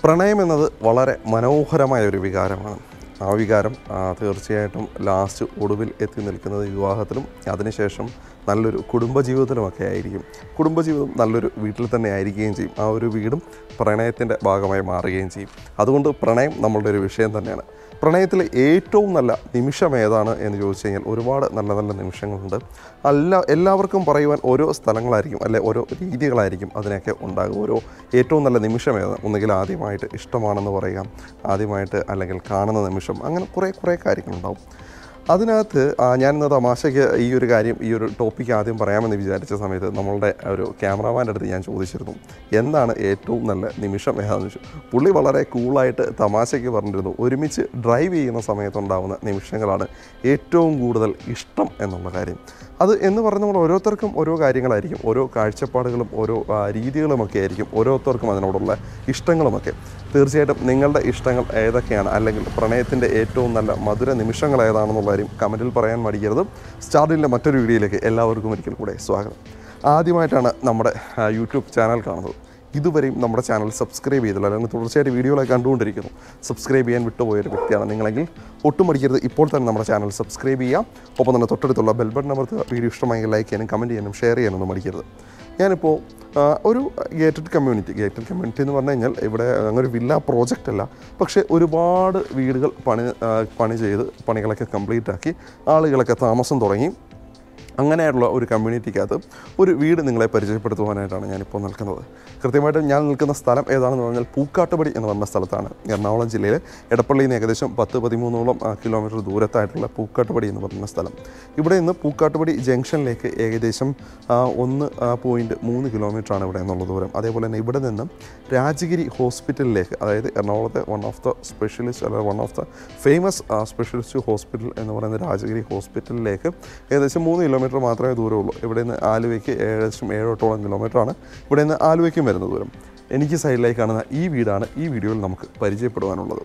പ്രണയം എന്നത് വളരെ മനോഹരമായ ഒരു വികാരമാണ് ആ വികാരം ആ, തീർച്ചയായിട്ടും ലാസ്റ്റ് ഒടുവിൽ എത്തി നിൽക്കുന്നത് വിവാഹത്തിലും അതിനുശേഷം നല്ലൊരു കുടുംബജീവിതത്തിലുമൊക്കെ ആയിരിക്കും കുടുംബജീവിതം നല്ലൊരു വീട്ടിൽ തന്നെ ആയിരിക്കുകയും ചെയ്യും ആ ഒരു വീടും പ്രണയത്തിൻ്റെ ഭാഗമായി മാറുകയും ചെയ്യും അതുകൊണ്ട് പ്രണയം നമ്മളുടെ ഒരു വിഷയം തന്നെയാണ് പ്രണയത്തിലെ ഏറ്റവും നല്ല നിമിഷം ഏതാണ് എന്ന് ചോദിച്ചു കഴിഞ്ഞാൽ ഒരുപാട് നല്ല നല്ല നിമിഷങ്ങളുണ്ട് അല്ല എല്ലാവർക്കും പറയുവാൻ ഓരോ സ്ഥലങ്ങളായിരിക്കും അല്ലെ ഓരോ രീതികളായിരിക്കും അതിനൊക്കെ ഉണ്ടാകും ഓരോ ഏറ്റവും നല്ല നിമിഷം ഏതാണ് ഒന്നുകിൽ ആദ്യമായിട്ട് ഇഷ്ടമാണെന്ന് പറയാം ആദ്യമായിട്ട് അല്ലെങ്കിൽ കാണുന്ന നിമിഷം അങ്ങനെ കുറേ കുറേ കാര്യങ്ങളുണ്ടാവും അതിനകത്ത് ആ, ഞാനിന്ന് തമാശയ്ക്ക് ഈ ഒരു കാര്യം ഈ ഒരു ടോപ്പിക്ക് ആദ്യം പറയാമെന്ന് വിചാരിച്ച സമയത്ത് നമ്മളുടെ ഒരു ക്യാമറാമാൻ്റെ അടുത്ത് ഞാൻ ചോദിച്ചിരുന്നു എന്താണ് ഏറ്റവും നല്ല നിമിഷം ഏതാണെന്ന് ചോദിച്ചു പുള്ളി വളരെ കൂളായിട്ട് തമാശയ്ക്ക് പറഞ്ഞിരുന്നു ഒരുമിച്ച് ഡ്രൈവ് ചെയ്യുന്ന സമയത്തുണ്ടാകുന്ന നിമിഷങ്ങളാണ് ഏറ്റവും കൂടുതൽ ഇഷ്ടം എന്നുള്ള കാര്യം അത് എന്ന് പറഞ്ഞാൽ നമ്മൾ ഓരോരുത്തർക്കും ഓരോ കാര്യങ്ങളായിരിക്കും ഓരോ കാഴ്ചപ്പാടുകളും ഓരോ ആ, രീതികളുമൊക്കെ ആയിരിക്കും ഓരോരുത്തർക്കും അതിനോടുള്ള ഇഷ്ടങ്ങളുമൊക്കെ തീർച്ചയായിട്ടും നിങ്ങളുടെ ഇഷ്ടങ്ങൾ ഏതൊക്കെയാണ് അല്ലെങ്കിൽ പ്രണയത്തിൻ്റെ ഏറ്റവും നല്ല മധുര നിമിഷങ്ങൾ ഏതാണെന്നുള്ള കാര്യം കമൻറ്റിൽ പറയാൻ മടിക്കരുത് സ്റ്റാർഡിൻ്റെ മറ്റൊരു വീഡിയോയിലേക്ക് എല്ലാവർക്കും ഒരിക്കൽ കൂടെ സ്വാഗതം ആദ്യമായിട്ടാണ് നമ്മുടെ ആ, യൂട്യൂബ് ചാനൽ കാണുന്നത് ഇതുവരെയും നമ്മുടെ ചാനൽ സബ്സ്ക്രൈബ് ചെയ്തില്ല അല്ലെങ്കിൽ തുടർച്ചയായിട്ട് വീഡിയോകളൊക്കെ കണ്ടുകൊണ്ടിരിക്കുന്നു സബ്സ്ക്രൈബ് ചെയ്യാൻ വിട്ടുപോയ ഒരു വ്യക്തിയാണ് നിങ്ങളെങ്കിൽ ഒട്ടും മടിക്കരുത് ഇപ്പോൾ തന്നെ നമ്മുടെ ചാനൽ സബ്സ്ക്രൈബ് ചെയ്യാം ഒപ്പം തന്നെ തൊട്ടടുത്തുള്ള ബെൽ ബട്ടൺ അമർത്തുക വീഡിയോ ഇഷ്ടമായെങ്കിൽ ലൈക്ക് ചെയ്യാനും കമൻറ്റ് ചെയ്യാനും ഷെയർ ചെയ്യാനൊന്നും മടിക്കരുത് ഞാനിപ്പോൾ ആ, ഒരു ഗേറ്റഡ് കമ്മ്യൂണിറ്റി ഗേറ്റഡ് കമ്മ്യൂണിറ്റി എന്ന് പറഞ്ഞു കഴിഞ്ഞാൽ ഇവിടെ അങ്ങനെ ഒരു വില്ല പ്രോജക്റ്റ് അല്ല പക്ഷേ ഒരുപാട് വീടുകൾ പണി ആ, പണി ചെയ്ത് പണികളൊക്കെ കംപ്ലീറ്റ് ആക്കി ആളുകളൊക്കെ താമസം തുടങ്ങി അങ്ങനെയുള്ള ഒരു കമ്മ്യൂണിറ്റിക്കകത്ത് ഒരു വീട് നിങ്ങളെ പരിചയപ്പെടുത്തുവാനായിട്ടാണ് ഞാനിപ്പോൾ നിൽക്കുന്നത് കൃത്യമായിട്ടും ഞാൻ നിൽക്കുന്ന സ്ഥലം ഏതാണെന്ന് പറഞ്ഞാൽ പൂക്കാട്ടുപടി എന്ന് പറഞ്ഞ സ്ഥലത്താണ് എറണാകുളം ജില്ലയിലെ എടപ്പള്ളിയിൽ നിന്ന് ഏകദേശം പത്ത് പതിമൂന്നോളം ആ, കിലോമീറ്റർ ദൂരത്തായിട്ടുള്ള പൂക്കാട്ടുപടി എന്ന് പറയുന്ന സ്ഥലം ഇവിടെ നിന്ന് പൂക്കാട്ടുപടി ജംഗ്ഷനിലേക്ക് ഏകദേശം ആ, ഒന്ന് പോയിൻറ്റ് മൂന്ന് കിലോമീറ്ററാണ് ഇവിടെ നിന്നുള്ള ദൂരം അതേപോലെ തന്നെ ഇവിടെ നിന്ന് രാജഗിരി ഹോസ്പിറ്റലിലേക്ക് അതായത് എറണാകുളത്തെ വൺ ഓഫ് ദ സ്പെഷ്യലിസ്റ്റ് അല്ലെങ്കിൽ one of the famous specialist hospital എന്ന് പറയുന്ന രാജഗിരി ഹോസ്പിറ്റലിലേക്ക് ഏകദേശം മൂന്ന് കിലോമീറ്റർ മാത്രമേ ദൂരമുള്ളൂ ഇവിടെ നിന്ന് ആലുവയ്ക്ക് ഏകദേശം ഏഴോട്ടോളം കിലോമീറ്ററാണ് ഇവിടെ നിന്ന് ആലുവയ്ക്കും വരുന്ന ദൂരം എനിക്ക് സൈഡിലായി കാണുന്ന ഈ വീടാണ് ഈ വീഡിയോയിൽ നമുക്ക് പരിചയപ്പെടുവാനുള്ളത്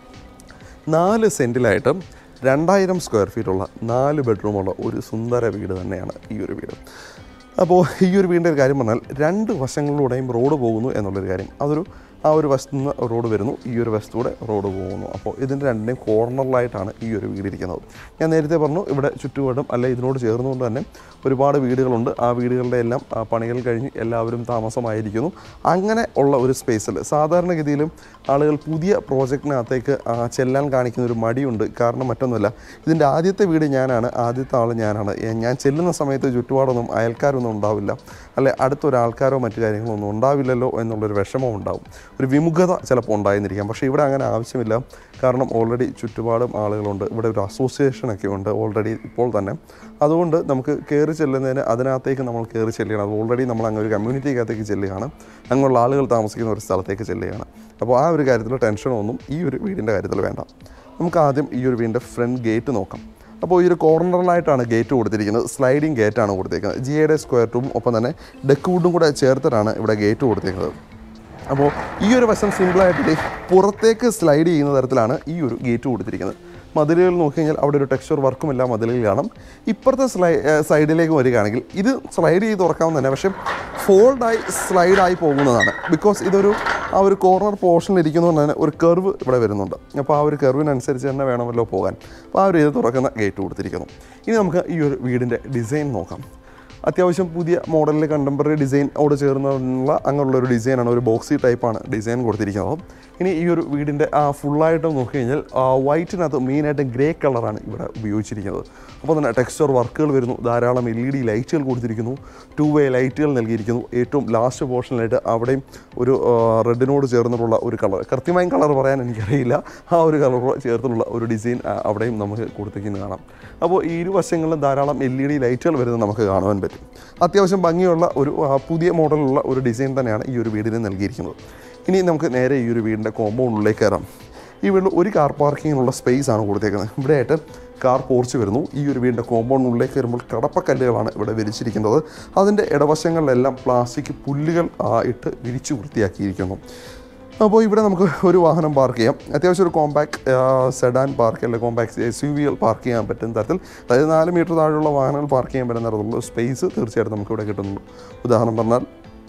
നാല് സെൻറ്റിലായിട്ട് രണ്ടായിരം സ്ക്വയർ ഫീറ്റുള്ള നാല് ബെഡ്റൂമുള്ള ഒരു സുന്ദര വീട് തന്നെയാണ് ഈ ഒരു വീട് അപ്പോൾ ഈ ഒരു വീടിൻ്റെ ഒരു കാര്യം പറഞ്ഞാൽ രണ്ട് വശങ്ങളിലൂടെയും റോഡ് പോകുന്നു എന്നുള്ളൊരു കാര്യം അതൊരു ആ ഒരു വശത്തു നിന്ന് റോഡ് വരുന്നു ഈ ഒരു വശത്തൂടെ റോഡ് പോകുന്നു അപ്പോൾ ഇതിൻ്റെ രണ്ടിൻ്റെയും കോർണറിലായിട്ടാണ് ഈ ഒരു വീട് ഇരിക്കുന്നത് ഞാൻ നേരത്തെ പറഞ്ഞു ഇവിടെ ചുറ്റുപാടും അല്ലെ ഇതിനോട് ചേർന്നുകൊണ്ട് തന്നെ ഒരുപാട് വീടുകളുണ്ട് ആ വീടുകളുടെ എല്ലാം ആ, പണികൾ കഴിഞ്ഞ് എല്ലാവരും താമസമായിരിക്കുന്നു അങ്ങനെ ഉള്ള ഒരു സ്പേസിൽ സാധാരണഗതിയിലും ആളുകൾ പുതിയ പ്രോജക്റ്റിനകത്തേക്ക് ആ, ചെല്ലാൻ കാണിക്കുന്ന ഒരു മടിയുണ്ട് കാരണം മറ്റൊന്നുമല്ല ഇതിൻ്റെ ആദ്യത്തെ വീട് ഞാനാണ് ആദ്യത്തെ ആൾ ഞാനാണ് ഏ, ഞാൻ ചെല്ലുന്ന സമയത്ത് ചുറ്റുപാടൊന്നും അയൽക്കാരൊന്നും ഉണ്ടാവില്ല അല്ലെ അടുത്തൊരാൾക്കാരോ മറ്റു കാര്യങ്ങളോ ഒന്നും ഉണ്ടാവില്ലല്ലോ എന്നുള്ളൊരു വിഷമം ഉണ്ടാവും ഒരു വിമുഖത ചിലപ്പോൾ ഉണ്ടായിരുന്നിരിക്കാം പക്ഷേ ഇവിടെ അങ്ങനെ ആവശ്യമില്ല കാരണം ഓൾറെഡി ചുറ്റുപാടും ആളുകളുണ്ട് ഇവിടെ ഒരു അസോസിയേഷനൊക്കെ ഉണ്ട് ഓൾറെഡി ഇപ്പോൾ തന്നെ അതുകൊണ്ട് നമുക്ക് കയറി ചെല്ലുന്നതിന് അതിനകത്തേക്ക് നമ്മൾ കയറി ചെല്ലുകയാണ് അത് ഓൾറെഡി നമ്മൾ അങ്ങ് ഒരു കമ്മ്യൂണിറ്റിക്കകത്തേക്ക് ചെല്ലുകയാണ് അങ്ങനെയുള്ള ആളുകൾ താമസിക്കുന്ന ഒരു സ്ഥലത്തേക്ക് ചെല്ലുകയാണ് അപ്പോൾ ആ ഒരു കാര്യത്തിൽ ടെൻഷനൊന്നും ഈ ഒരു വീടിൻ്റെ കാര്യത്തിൽ വേണ്ട നമുക്ക് ആദ്യം ഈ ഒരു വീടിൻ്റെ ഫ്രണ്ട് ഗേറ്റ് നോക്കാം അപ്പോൾ ഈ ഒരു കോർണറിലായിട്ടാണ് ഗേറ്റ് കൊടുത്തിരിക്കുന്നത് സ്ലൈഡിങ് ഗേറ്റാണ് കൊടുത്തിരിക്കുന്നത് ജി എയുടെ സ്ക്വയർ ടൂം ഒപ്പം തന്നെ ഡെക്ക് വുഡും കൂടെ ചേർത്തിട്ടാണ് ഇവിടെ ഗേറ്റ് കൊടുത്തിരിക്കുന്നത് അപ്പോൾ ഈ ഒരു വശം സിമ്പിളായിട്ട് ദേ പുറത്തേക്ക് സ്ലൈഡ് ചെയ്യുന്ന തരത്തിലാണ് ഈ ഒരു ഗേറ്റ് കൊടുത്തിരിക്കുന്നത് മതിലുകൾ നോക്കി കഴിഞ്ഞാൽ അവിടെ ഒരു ടെക്സ്ചർ വർക്കും എല്ലാം മതിലുകൾ കാണാം ഇപ്പുറത്തെ സ്ലൈ ഏഹ് സൈഡിലേക്ക് വരികയാണെങ്കിൽ ഇത് സ്ലൈഡ് ചെയ്ത് തുറക്കാവുന്ന തന്നെ പക്ഷേ ഫോൾഡായി സ്ലൈഡായി പോകുന്നതാണ് ബിക്കോസ് ഇതൊരു ആ ഒരു കോർണർ പോർഷനിൽ ഇരിക്കുന്നതുകൊണ്ട് തന്നെ ഒരു കർവ് ഇവിടെ വരുന്നുണ്ട് അപ്പോൾ ആ ഒരു കർവിനനുസരിച്ച് തന്നെ വേണമല്ലോ പോകാൻ അപ്പോൾ ആ ഒരു ഇത് തുറക്കുന്ന ഗേറ്റ് കൊടുത്തിരിക്കുന്നു ഇനി നമുക്ക് ഈ ഒരു വീടിൻ്റെ ഡിസൈൻ നോക്കാം അത്യാവശ്യം പുതിയ മോഡലിൽ കണ്ടംപററി ഡിസൈനോട് ചേർന്നുള്ള അങ്ങനെയുള്ള ഒരു ഡിസൈനാണ് ഒരു ബോക്സി ടൈപ്പാണ് ഡിസൈൻ കൊടുത്തിരിക്കുന്നത് ഇനി ഈ ഒരു വീടിൻ്റെ ആ ഫുള്ളായിട്ട് നോക്കി കഴിഞ്ഞാൽ വൈറ്റിനകത്ത് മെയിനായിട്ട് ഗ്രേ കളറാണ് ഇവിടെ ഉപയോഗിച്ചിരിക്കുന്നത് അപ്പോൾ തന്നെ ടെക്സ്ചർ വർക്കുകൾ വരുന്നു ധാരാളം എൽ ഇ ഡി ലൈറ്റുകൾ കൊടുത്തിരിക്കുന്നു ടു വേ ലൈറ്റുകൾ നൽകിയിരിക്കുന്നു ഏറ്റവും ലാസ്റ്റ് പോർഷനിലായിട്ട് അവിടെയും ഒരു റെഡിനോട് ചേർന്നിട്ടുള്ള ഒരു കളർ കൃത്യമായും കളർ പറയാൻ എനിക്കറിയില്ല ആ ഒരു കളർ ചേർത്തിട്ടുള്ള ഒരു ഡിസൈൻ അവിടെയും നമുക്ക് കൊടുത്തിരിക്കുന്നത് കാണാം അപ്പോൾ ഈ ഇരുവശങ്ങളിലും ധാരാളം എൽ ഇ ഡി ലൈറ്റുകൾ വരുന്നത് നമുക്ക് കാണുവാൻ പറ്റും അത്യാവശ്യം ഭംഗിയുള്ള ഒരു ആ, പുതിയ മോഡലുള്ള ഒരു ഡിസൈൻ തന്നെയാണ് ഈ ഒരു വീടിന് നൽകിയിരിക്കുന്നത് ഇനി നമുക്ക് നേരെ ഈ ഒരു വീടിൻ്റെ കോമ്പൗണ്ടിലേക്ക് കയറാം ഈ വീട്ടിൽ ഒരു കാർ പാർക്കിങ്ങിനുള്ള സ്പേസ് ആണ് കൊടുത്തേക്കുന്നത് ഇവിടെയായിട്ട് കാർ പോർച്ച് വരുന്നു ഈ ഒരു വീടിൻ്റെ കോമ്പൗണ്ടിനുള്ളിലേക്ക് വരുമ്പോൾ കടപ്പക്കല്ലുകളാണ് ഇവിടെ വിരിച്ചിരിക്കുന്നത് അതിൻ്റെ ഇടവശങ്ങളിലെല്ലാം പ്ലാസ്റ്റിക് പുല്ലുകൾ ആ, ഇട്ട് വിരിച്ചു വൃത്തിയാക്കിയിരിക്കുന്നു അപ്പോൾ ഇവിടെ നമുക്ക് ഒരു വാഹനം പാർക്ക് ചെയ്യാം അത്യാവശ്യം ഒരു കോമ്പാക്ട് സെഡാൻ പാർക്ക് അല്ലെങ്കിൽ കോമ്പാക്ട് എസ് യു വികൾ പാർക്ക് ചെയ്യാൻ പറ്റുന്ന തരത്തിൽ അതായത് നാല് മീറ്റർ താഴെയുള്ള വാഹനങ്ങൾ പാർക്ക് ചെയ്യാൻ പറ്റുന്ന തരത്തിലുള്ള സ്പേസ് തീർച്ചയായിട്ടും നമുക്ക് ഇവിടെ കിട്ടുന്നു ഉദാഹരണം പറഞ്ഞാൽ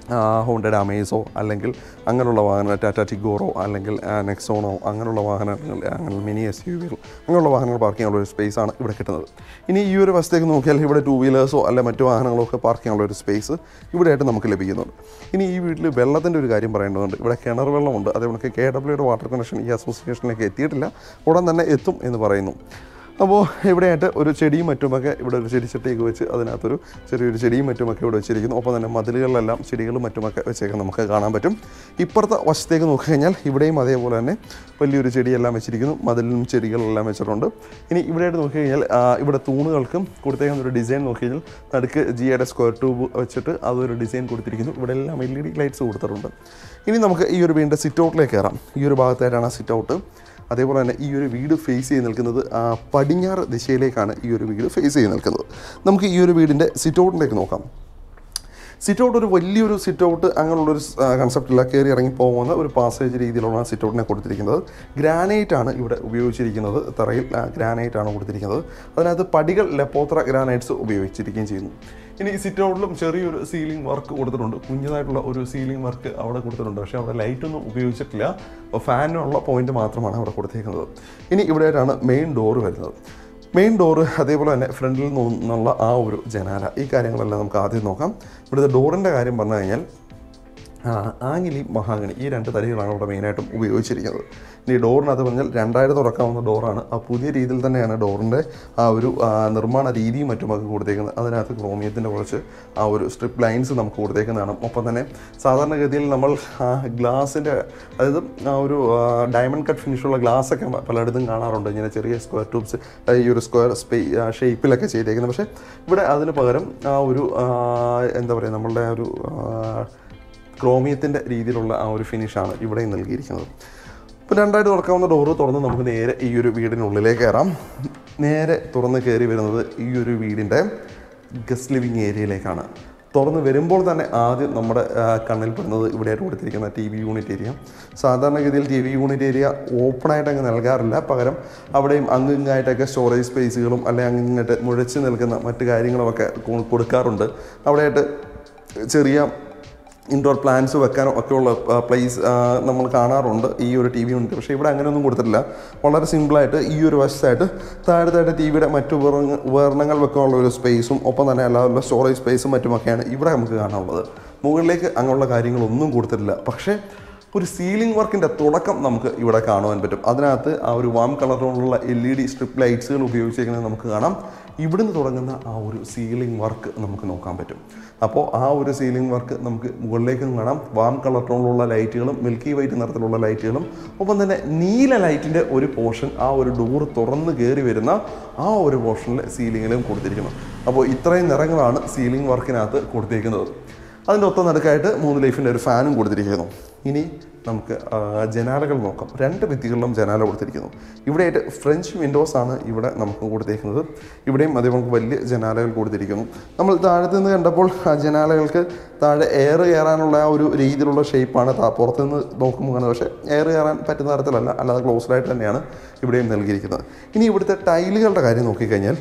ഹോണ്ടയുടെ അമേസോ അല്ലെങ്കിൽ അങ്ങനെയുള്ള വാഹനങ്ങൾ ടാറ്റ ടിഗോറോ അല്ലെങ്കിൽ ആ, നെക്സോണോ അങ്ങനെയുള്ള വാഹനങ്ങൾ അങ്ങനെ മിനി എസ് യു വികൾ അങ്ങനെയുള്ള വാഹനങ്ങൾ പാർക്ക് ചെയ്യാനുള്ള ഒരു സ്പേസാണ് ഇവിടെ കിട്ടുന്നത് ഇനി ഈ ഒരു വശത്തേക്ക് നോക്കിയാൽ ഇവിടെ ടൂ വീലേഴ്സോ അല്ലെ മറ്റു വാഹനങ്ങളോ ഒക്കെ പാർക്ക് ചെയ്യാനുള്ള ഒരു സ്പേസ് ഇവിടെയായിട്ട് നമുക്ക് ലഭിക്കുന്നുണ്ട് ഇനി ഈ വീട്ടിൽ വെള്ളത്തിൻ്റെ ഒരു കാര്യം പറയേണ്ടതുണ്ട് ഇവിടെ കിണർ വെള്ളമുണ്ട് അതേപോലെ കെ ഡബ്ല്യൂയുടെ വാട്ടർ കണക്ഷൻ ഈ അസോസിയേഷനിലേക്ക് എത്തിയിട്ടില്ല ഉടൻ തന്നെ എത്തും എന്ന് പറയുന്നു അപ്പോൾ ഇവിടെയായിട്ട് ഒരു ചെടിയും മറ്റുമൊക്കെ ഇവിടെ ഒരു ചെടിച്ചട്ടിയൊക്കെ വെച്ച് അതിനകത്തൊരു ചെറിയൊരു ചെടിയും മറ്റുമൊക്കെ ഇവിടെ വെച്ചിരിക്കുന്നു ഒപ്പം തന്നെ മതിലുകളിലെല്ലാം ചെടികളും മറ്റുമൊക്കെ വെച്ചേക്കാൻ നമുക്ക് കാണാൻ പറ്റും ഇപ്പുറത്തെ വശത്തേക്ക് നോക്കിക്കഴിഞ്ഞാൽ ഇവിടെയും അതേപോലെ തന്നെ വലിയൊരു ചെടിയെല്ലാം വെച്ചിരിക്കുന്നു മതിലിനും ചെടികളെല്ലാം വെച്ചിട്ടുണ്ട് ഇനി ഇവിടെയായിട്ട് നോക്കിക്കഴിഞ്ഞാൽ ആ, ഇവിടെ തൂണുകൾക്കും കൊടുത്തേക്കുന്ന ഒരു ഡിസൈൻ നോക്കിക്കഴിഞ്ഞാൽ നടുക്ക് ജിയുടെ സ്ക്വയർ ട്യൂബ് വെച്ചിട്ട് അതൊരു ഡിസൈൻ കൊടുത്തിരിക്കുന്നു ഇവിടെ എല്ലാം എൽ ഇ ഡി ലൈറ്റ്സ് കൊടുത്തിട്ടുണ്ട് ഇനി നമുക്ക് ഈ ഒരു വീടിൻ്റെ സിറ്റ് ഔട്ടിലേക്ക് കയറാം ഈ ഒരു ഭാഗത്തായിട്ടാണ് സിറ്റ് ഔട്ട് അതേപോലെ തന്നെ ഈ ഒരു വീട് ഫേസ് ചെയ്ത് നിൽക്കുന്നത് ആ, പടിഞ്ഞാറ് ദിശയിലേക്കാണ് ഈ ഒരു വീട് ഫേസ് ചെയ്ത് നിൽക്കുന്നത് നമുക്ക് ഈ ഒരു വീടിൻ്റെ സിറ്റ് ഔട്ടിലേക്ക് നോക്കാം സിറ്റ് ഔട്ട് ഒരു വലിയൊരു സിറ്റ് ഔട്ട് അങ്ങനെയുള്ളൊരു കൺസെപ്റ്റില്ല കയറി ഇറങ്ങി പോകുന്ന ഒരു പാസേജ് രീതിയിലുള്ള സിറ്റ് ഔട്ടിനെ കൊടുത്തിരിക്കുന്നത് ഗ്രാനൈറ്റ് ആണ് ഇവിടെ ഉപയോഗിച്ചിരിക്കുന്നത് തറയിൽ ഗ്രാനൈറ്റ് ആണ് കൊടുത്തിരിക്കുന്നത് അതിനകത്ത് പടികൾ ലെപ്പോത്ര ഗ്രാനൈറ്റ്സ് ഉപയോഗിച്ചിരിക്കുകയും ചെയ്യുന്നു ഇനി സിറ്റ് ഔട്ടിലും ചെറിയൊരു സീലിംഗ് വർക്ക് കൊടുത്തിട്ടുണ്ട് കുഞ്ഞതായിട്ടുള്ള ഒരു സീലിംഗ് വർക്ക് അവിടെ കൊടുത്തിട്ടുണ്ട് പക്ഷേ അവിടെ ലൈറ്റ് ഒന്നും ഉപയോഗിച്ചിട്ടില്ല ഫാനുള്ള പോയിന്റ് മാത്രമാണ് അവിടെ കൊടുത്തേക്കുന്നത് ഇനി ഇവിടെയായിട്ടാണ് മെയിൻ ഡോറ് വരുന്നത് മെയിൻ ഡോറ് അതേപോലെ തന്നെ ഫ്രണ്ടിൽ നിന്നുള്ള ആ ഒരു ജനാല ഈ കാര്യങ്ങളെല്ലാം നമുക്ക് ആദ്യം നോക്കാം ഇവിടുത്തെ ഡോറിൻ്റെ കാര്യം പറഞ്ഞു കഴിഞ്ഞാൽ ആ, ആങ്ങിലി മഹാഗണി ഈ രണ്ട് തടികളാണ് ഇവിടെ മെയിനായിട്ടും ഉപയോഗിച്ചിരിക്കുന്നത് ഇനി ഡോറിനകത്ത് പറഞ്ഞാൽ രണ്ടായിരം തുറക്കാവുന്ന ഡോറാണ് ആ പുതിയ രീതിയിൽ തന്നെയാണ് ഡോറിൻ്റെ ആ ഒരു ആ, നിർമ്മാണ രീതിയും മറ്റുമൊക്കെ കൊടുത്തേക്കുന്നത് അതിനകത്ത് ക്രോമിയത്തിൻ്റെ കുറച്ച് ആ ഒരു സ്ട്രിപ്പ് ലൈൻസ് നമുക്ക് കൊടുത്തേക്കുന്നതാണ് ഒപ്പം തന്നെ സാധാരണഗതിയിൽ നമ്മൾ ഗ്ലാസിൻ്റെ അതായത് ആ ഒരു ഡയമണ്ട് കട്ട് ഫിനിഷുള്ള ഗ്ലാസ്സൊക്കെ പലയിടത്തും കാണാറുണ്ട് ഇങ്ങനെ ചെറിയ സ്ക്വയർ ട്യൂബ്സ് ഈ ഒരു സ്ക്വയർ സ്പേ ഷേപ്പിലൊക്കെ ചെയ്തേക്കുന്നത് പക്ഷേ ഇവിടെ അതിന് പകരം ആ ഒരു ആ, എന്താ പറയുക നമ്മളുടെ ആ ഒരു ആ, ക്രോമിയത്തിൻ്റെ രീതിയിലുള്ള ആ ഒരു ഫിനിഷാണ് ഇവിടെ നൽകിയിരിക്കുന്നത് ഇപ്പോൾ രണ്ടായിട്ട് തുറക്കാവുന്ന ഡോറ് തുറന്ന് നമുക്ക് നേരെ ഈ ഒരു വീടിനുള്ളിലേക്ക് കയറാം നേരെ തുറന്ന് കയറി വരുന്നത് ഈ ഒരു വീടിൻ്റെ ഗസ്റ്റ് ലിവിങ് ഏരിയയിലേക്കാണ് തുറന്ന് വരുമ്പോൾ തന്നെ ആദ്യം നമ്മുടെ ആ, കണ്ണിൽ പെടുന്നത് ഇവിടെയായിട്ട് കൊടുത്തിരിക്കുന്ന ടി വി യൂണിറ്റ് ഏരിയ സാധാരണഗതിയിൽ ടി വി യൂണിറ്റ് ഏരിയ ഓപ്പണായിട്ട് അങ്ങ് നൽകാറില്ല പകരം അവിടെയും അങ്ങിങ്ങായിട്ടൊക്കെ സ്റ്റോറേജ് സ്പേസുകളും അല്ലെങ്കിൽ അങ്ങിങ്ങായിട്ട് മുഴച്ച് നിൽക്കുന്ന മറ്റു കാര്യങ്ങളുമൊക്കെ കൊ- കൊടുക്കാറുണ്ട് അവിടെയായിട്ട് ചെറിയ ഇൻഡോർ പ്ലാന്റ്സ് വെക്കാനോ ഒക്കെയുള്ള പ്ലേസ് നമ്മൾ കാണാറുണ്ട് ഈ ഒരു ടി വി യൂണിറ്റ് പക്ഷേ ഇവിടെ അങ്ങനെയൊന്നും കൊടുത്തിട്ടില്ല വളരെ സിമ്പിളായിട്ട് ഈ ഒരു വശത്തായിട്ട് താഴത്തായിട്ട് ടി വിയുടെ മറ്റു ഉപകരണ ഉപകരണങ്ങൾ വെക്കാനുള്ള ഒരു സ്പേസും ഒപ്പം തന്നെ അല്ലാതെ സ്റ്റോറേജ് സ്പേസും മറ്റുമൊക്കെയാണ് ഇവിടെ നമുക്ക് കാണാനുള്ളത് മുകളിലേക്ക് അങ്ങനെയുള്ള കാര്യങ്ങളൊന്നും കൊടുത്തിട്ടില്ല പക്ഷേ ഒരു സീലിംഗ് വർക്കിൻ്റെ തുടക്കം നമുക്ക് ഇവിടെ കാണുവാൻ പറ്റും അതിനകത്ത് ആ ഒരു വാം കളറിലുള്ള എൽ ഇ ഡി സ്ട്രിപ്പ് ലൈറ്റ്സുകൾ ഉപയോഗിച്ചിരിക്കുന്നത് നമുക്ക് കാണാം ഇവിടുന്ന് തുടങ്ങുന്ന ആ ഒരു സീലിംഗ് വർക്ക് നമുക്ക് നോക്കാൻ പറ്റും അപ്പോൾ ആ ഒരു സീലിംഗ് വർക്ക് നമുക്ക് മുകളിലേക്കും കാണാം വാം കളർ ടോണിലുള്ള ലൈറ്റുകളും മിൽക്കി വൈറ്റ് നിറത്തിലുള്ള ലൈറ്റുകളും ഒപ്പം തന്നെ നീല ലൈറ്റിൻ്റെ ഒരു പോർഷൻ ആ ഒരു ഡോർ തുറന്ന് കയറി വരുന്ന ആ ഒരു പോർഷനിൽ സീലിങ്ങിലും കൊടുത്തിരിക്കുന്നു അപ്പോൾ ഇത്രയും നിറങ്ങളാണ് സീലിംഗ് വർക്കിനകത്ത് കൊടുത്തിരിക്കുന്നത് അതിൻ്റെ ഒത്ത നടുക്കായിട്ട് മൂന്ന് ലൈഫിൻ്റെ ഒരു ഫാനും കൊടുത്തിരിക്കുന്നു ഇനി നമുക്ക് ആ, ജനാലകൾ നോക്കാം രണ്ട് ഭിത്തികളിലും ജനാല കൊടുത്തിരിക്കുന്നു ഇവിടെയായിട്ട് ഫ്രഞ്ച് വിൻഡോസ് ആണ് ഇവിടെ നമുക്ക് കൊടുത്തിരിക്കുന്നത് ഇവിടെയും അതേ നമുക്ക് വലിയ ജനാലകൾ കൊടുത്തിരിക്കുന്നു നമ്മൾ താഴത്ത് നിന്ന് കണ്ടപ്പോൾ ആ ജനാലകൾക്ക് താഴെ എയർ കയറാനുള്ള ആ ഒരു രീതിയിലുള്ള ഷേപ്പാണ് താ പുറത്ത് നിന്ന് നോക്കുമ്പോൾ കാണുന്നത് പക്ഷേ എയർ കയറാൻ പറ്റുന്ന തരത്തിലല്ല അല്ലാതെ ക്ലോസ്ഡ് ആയിട്ട് തന്നെയാണ് ഇവിടെയും നൽകിയിരിക്കുന്നത് ഇനി ഇവിടുത്തെ ടൈലുകളുടെ കാര്യം നോക്കിക്കഴിഞ്ഞാൽ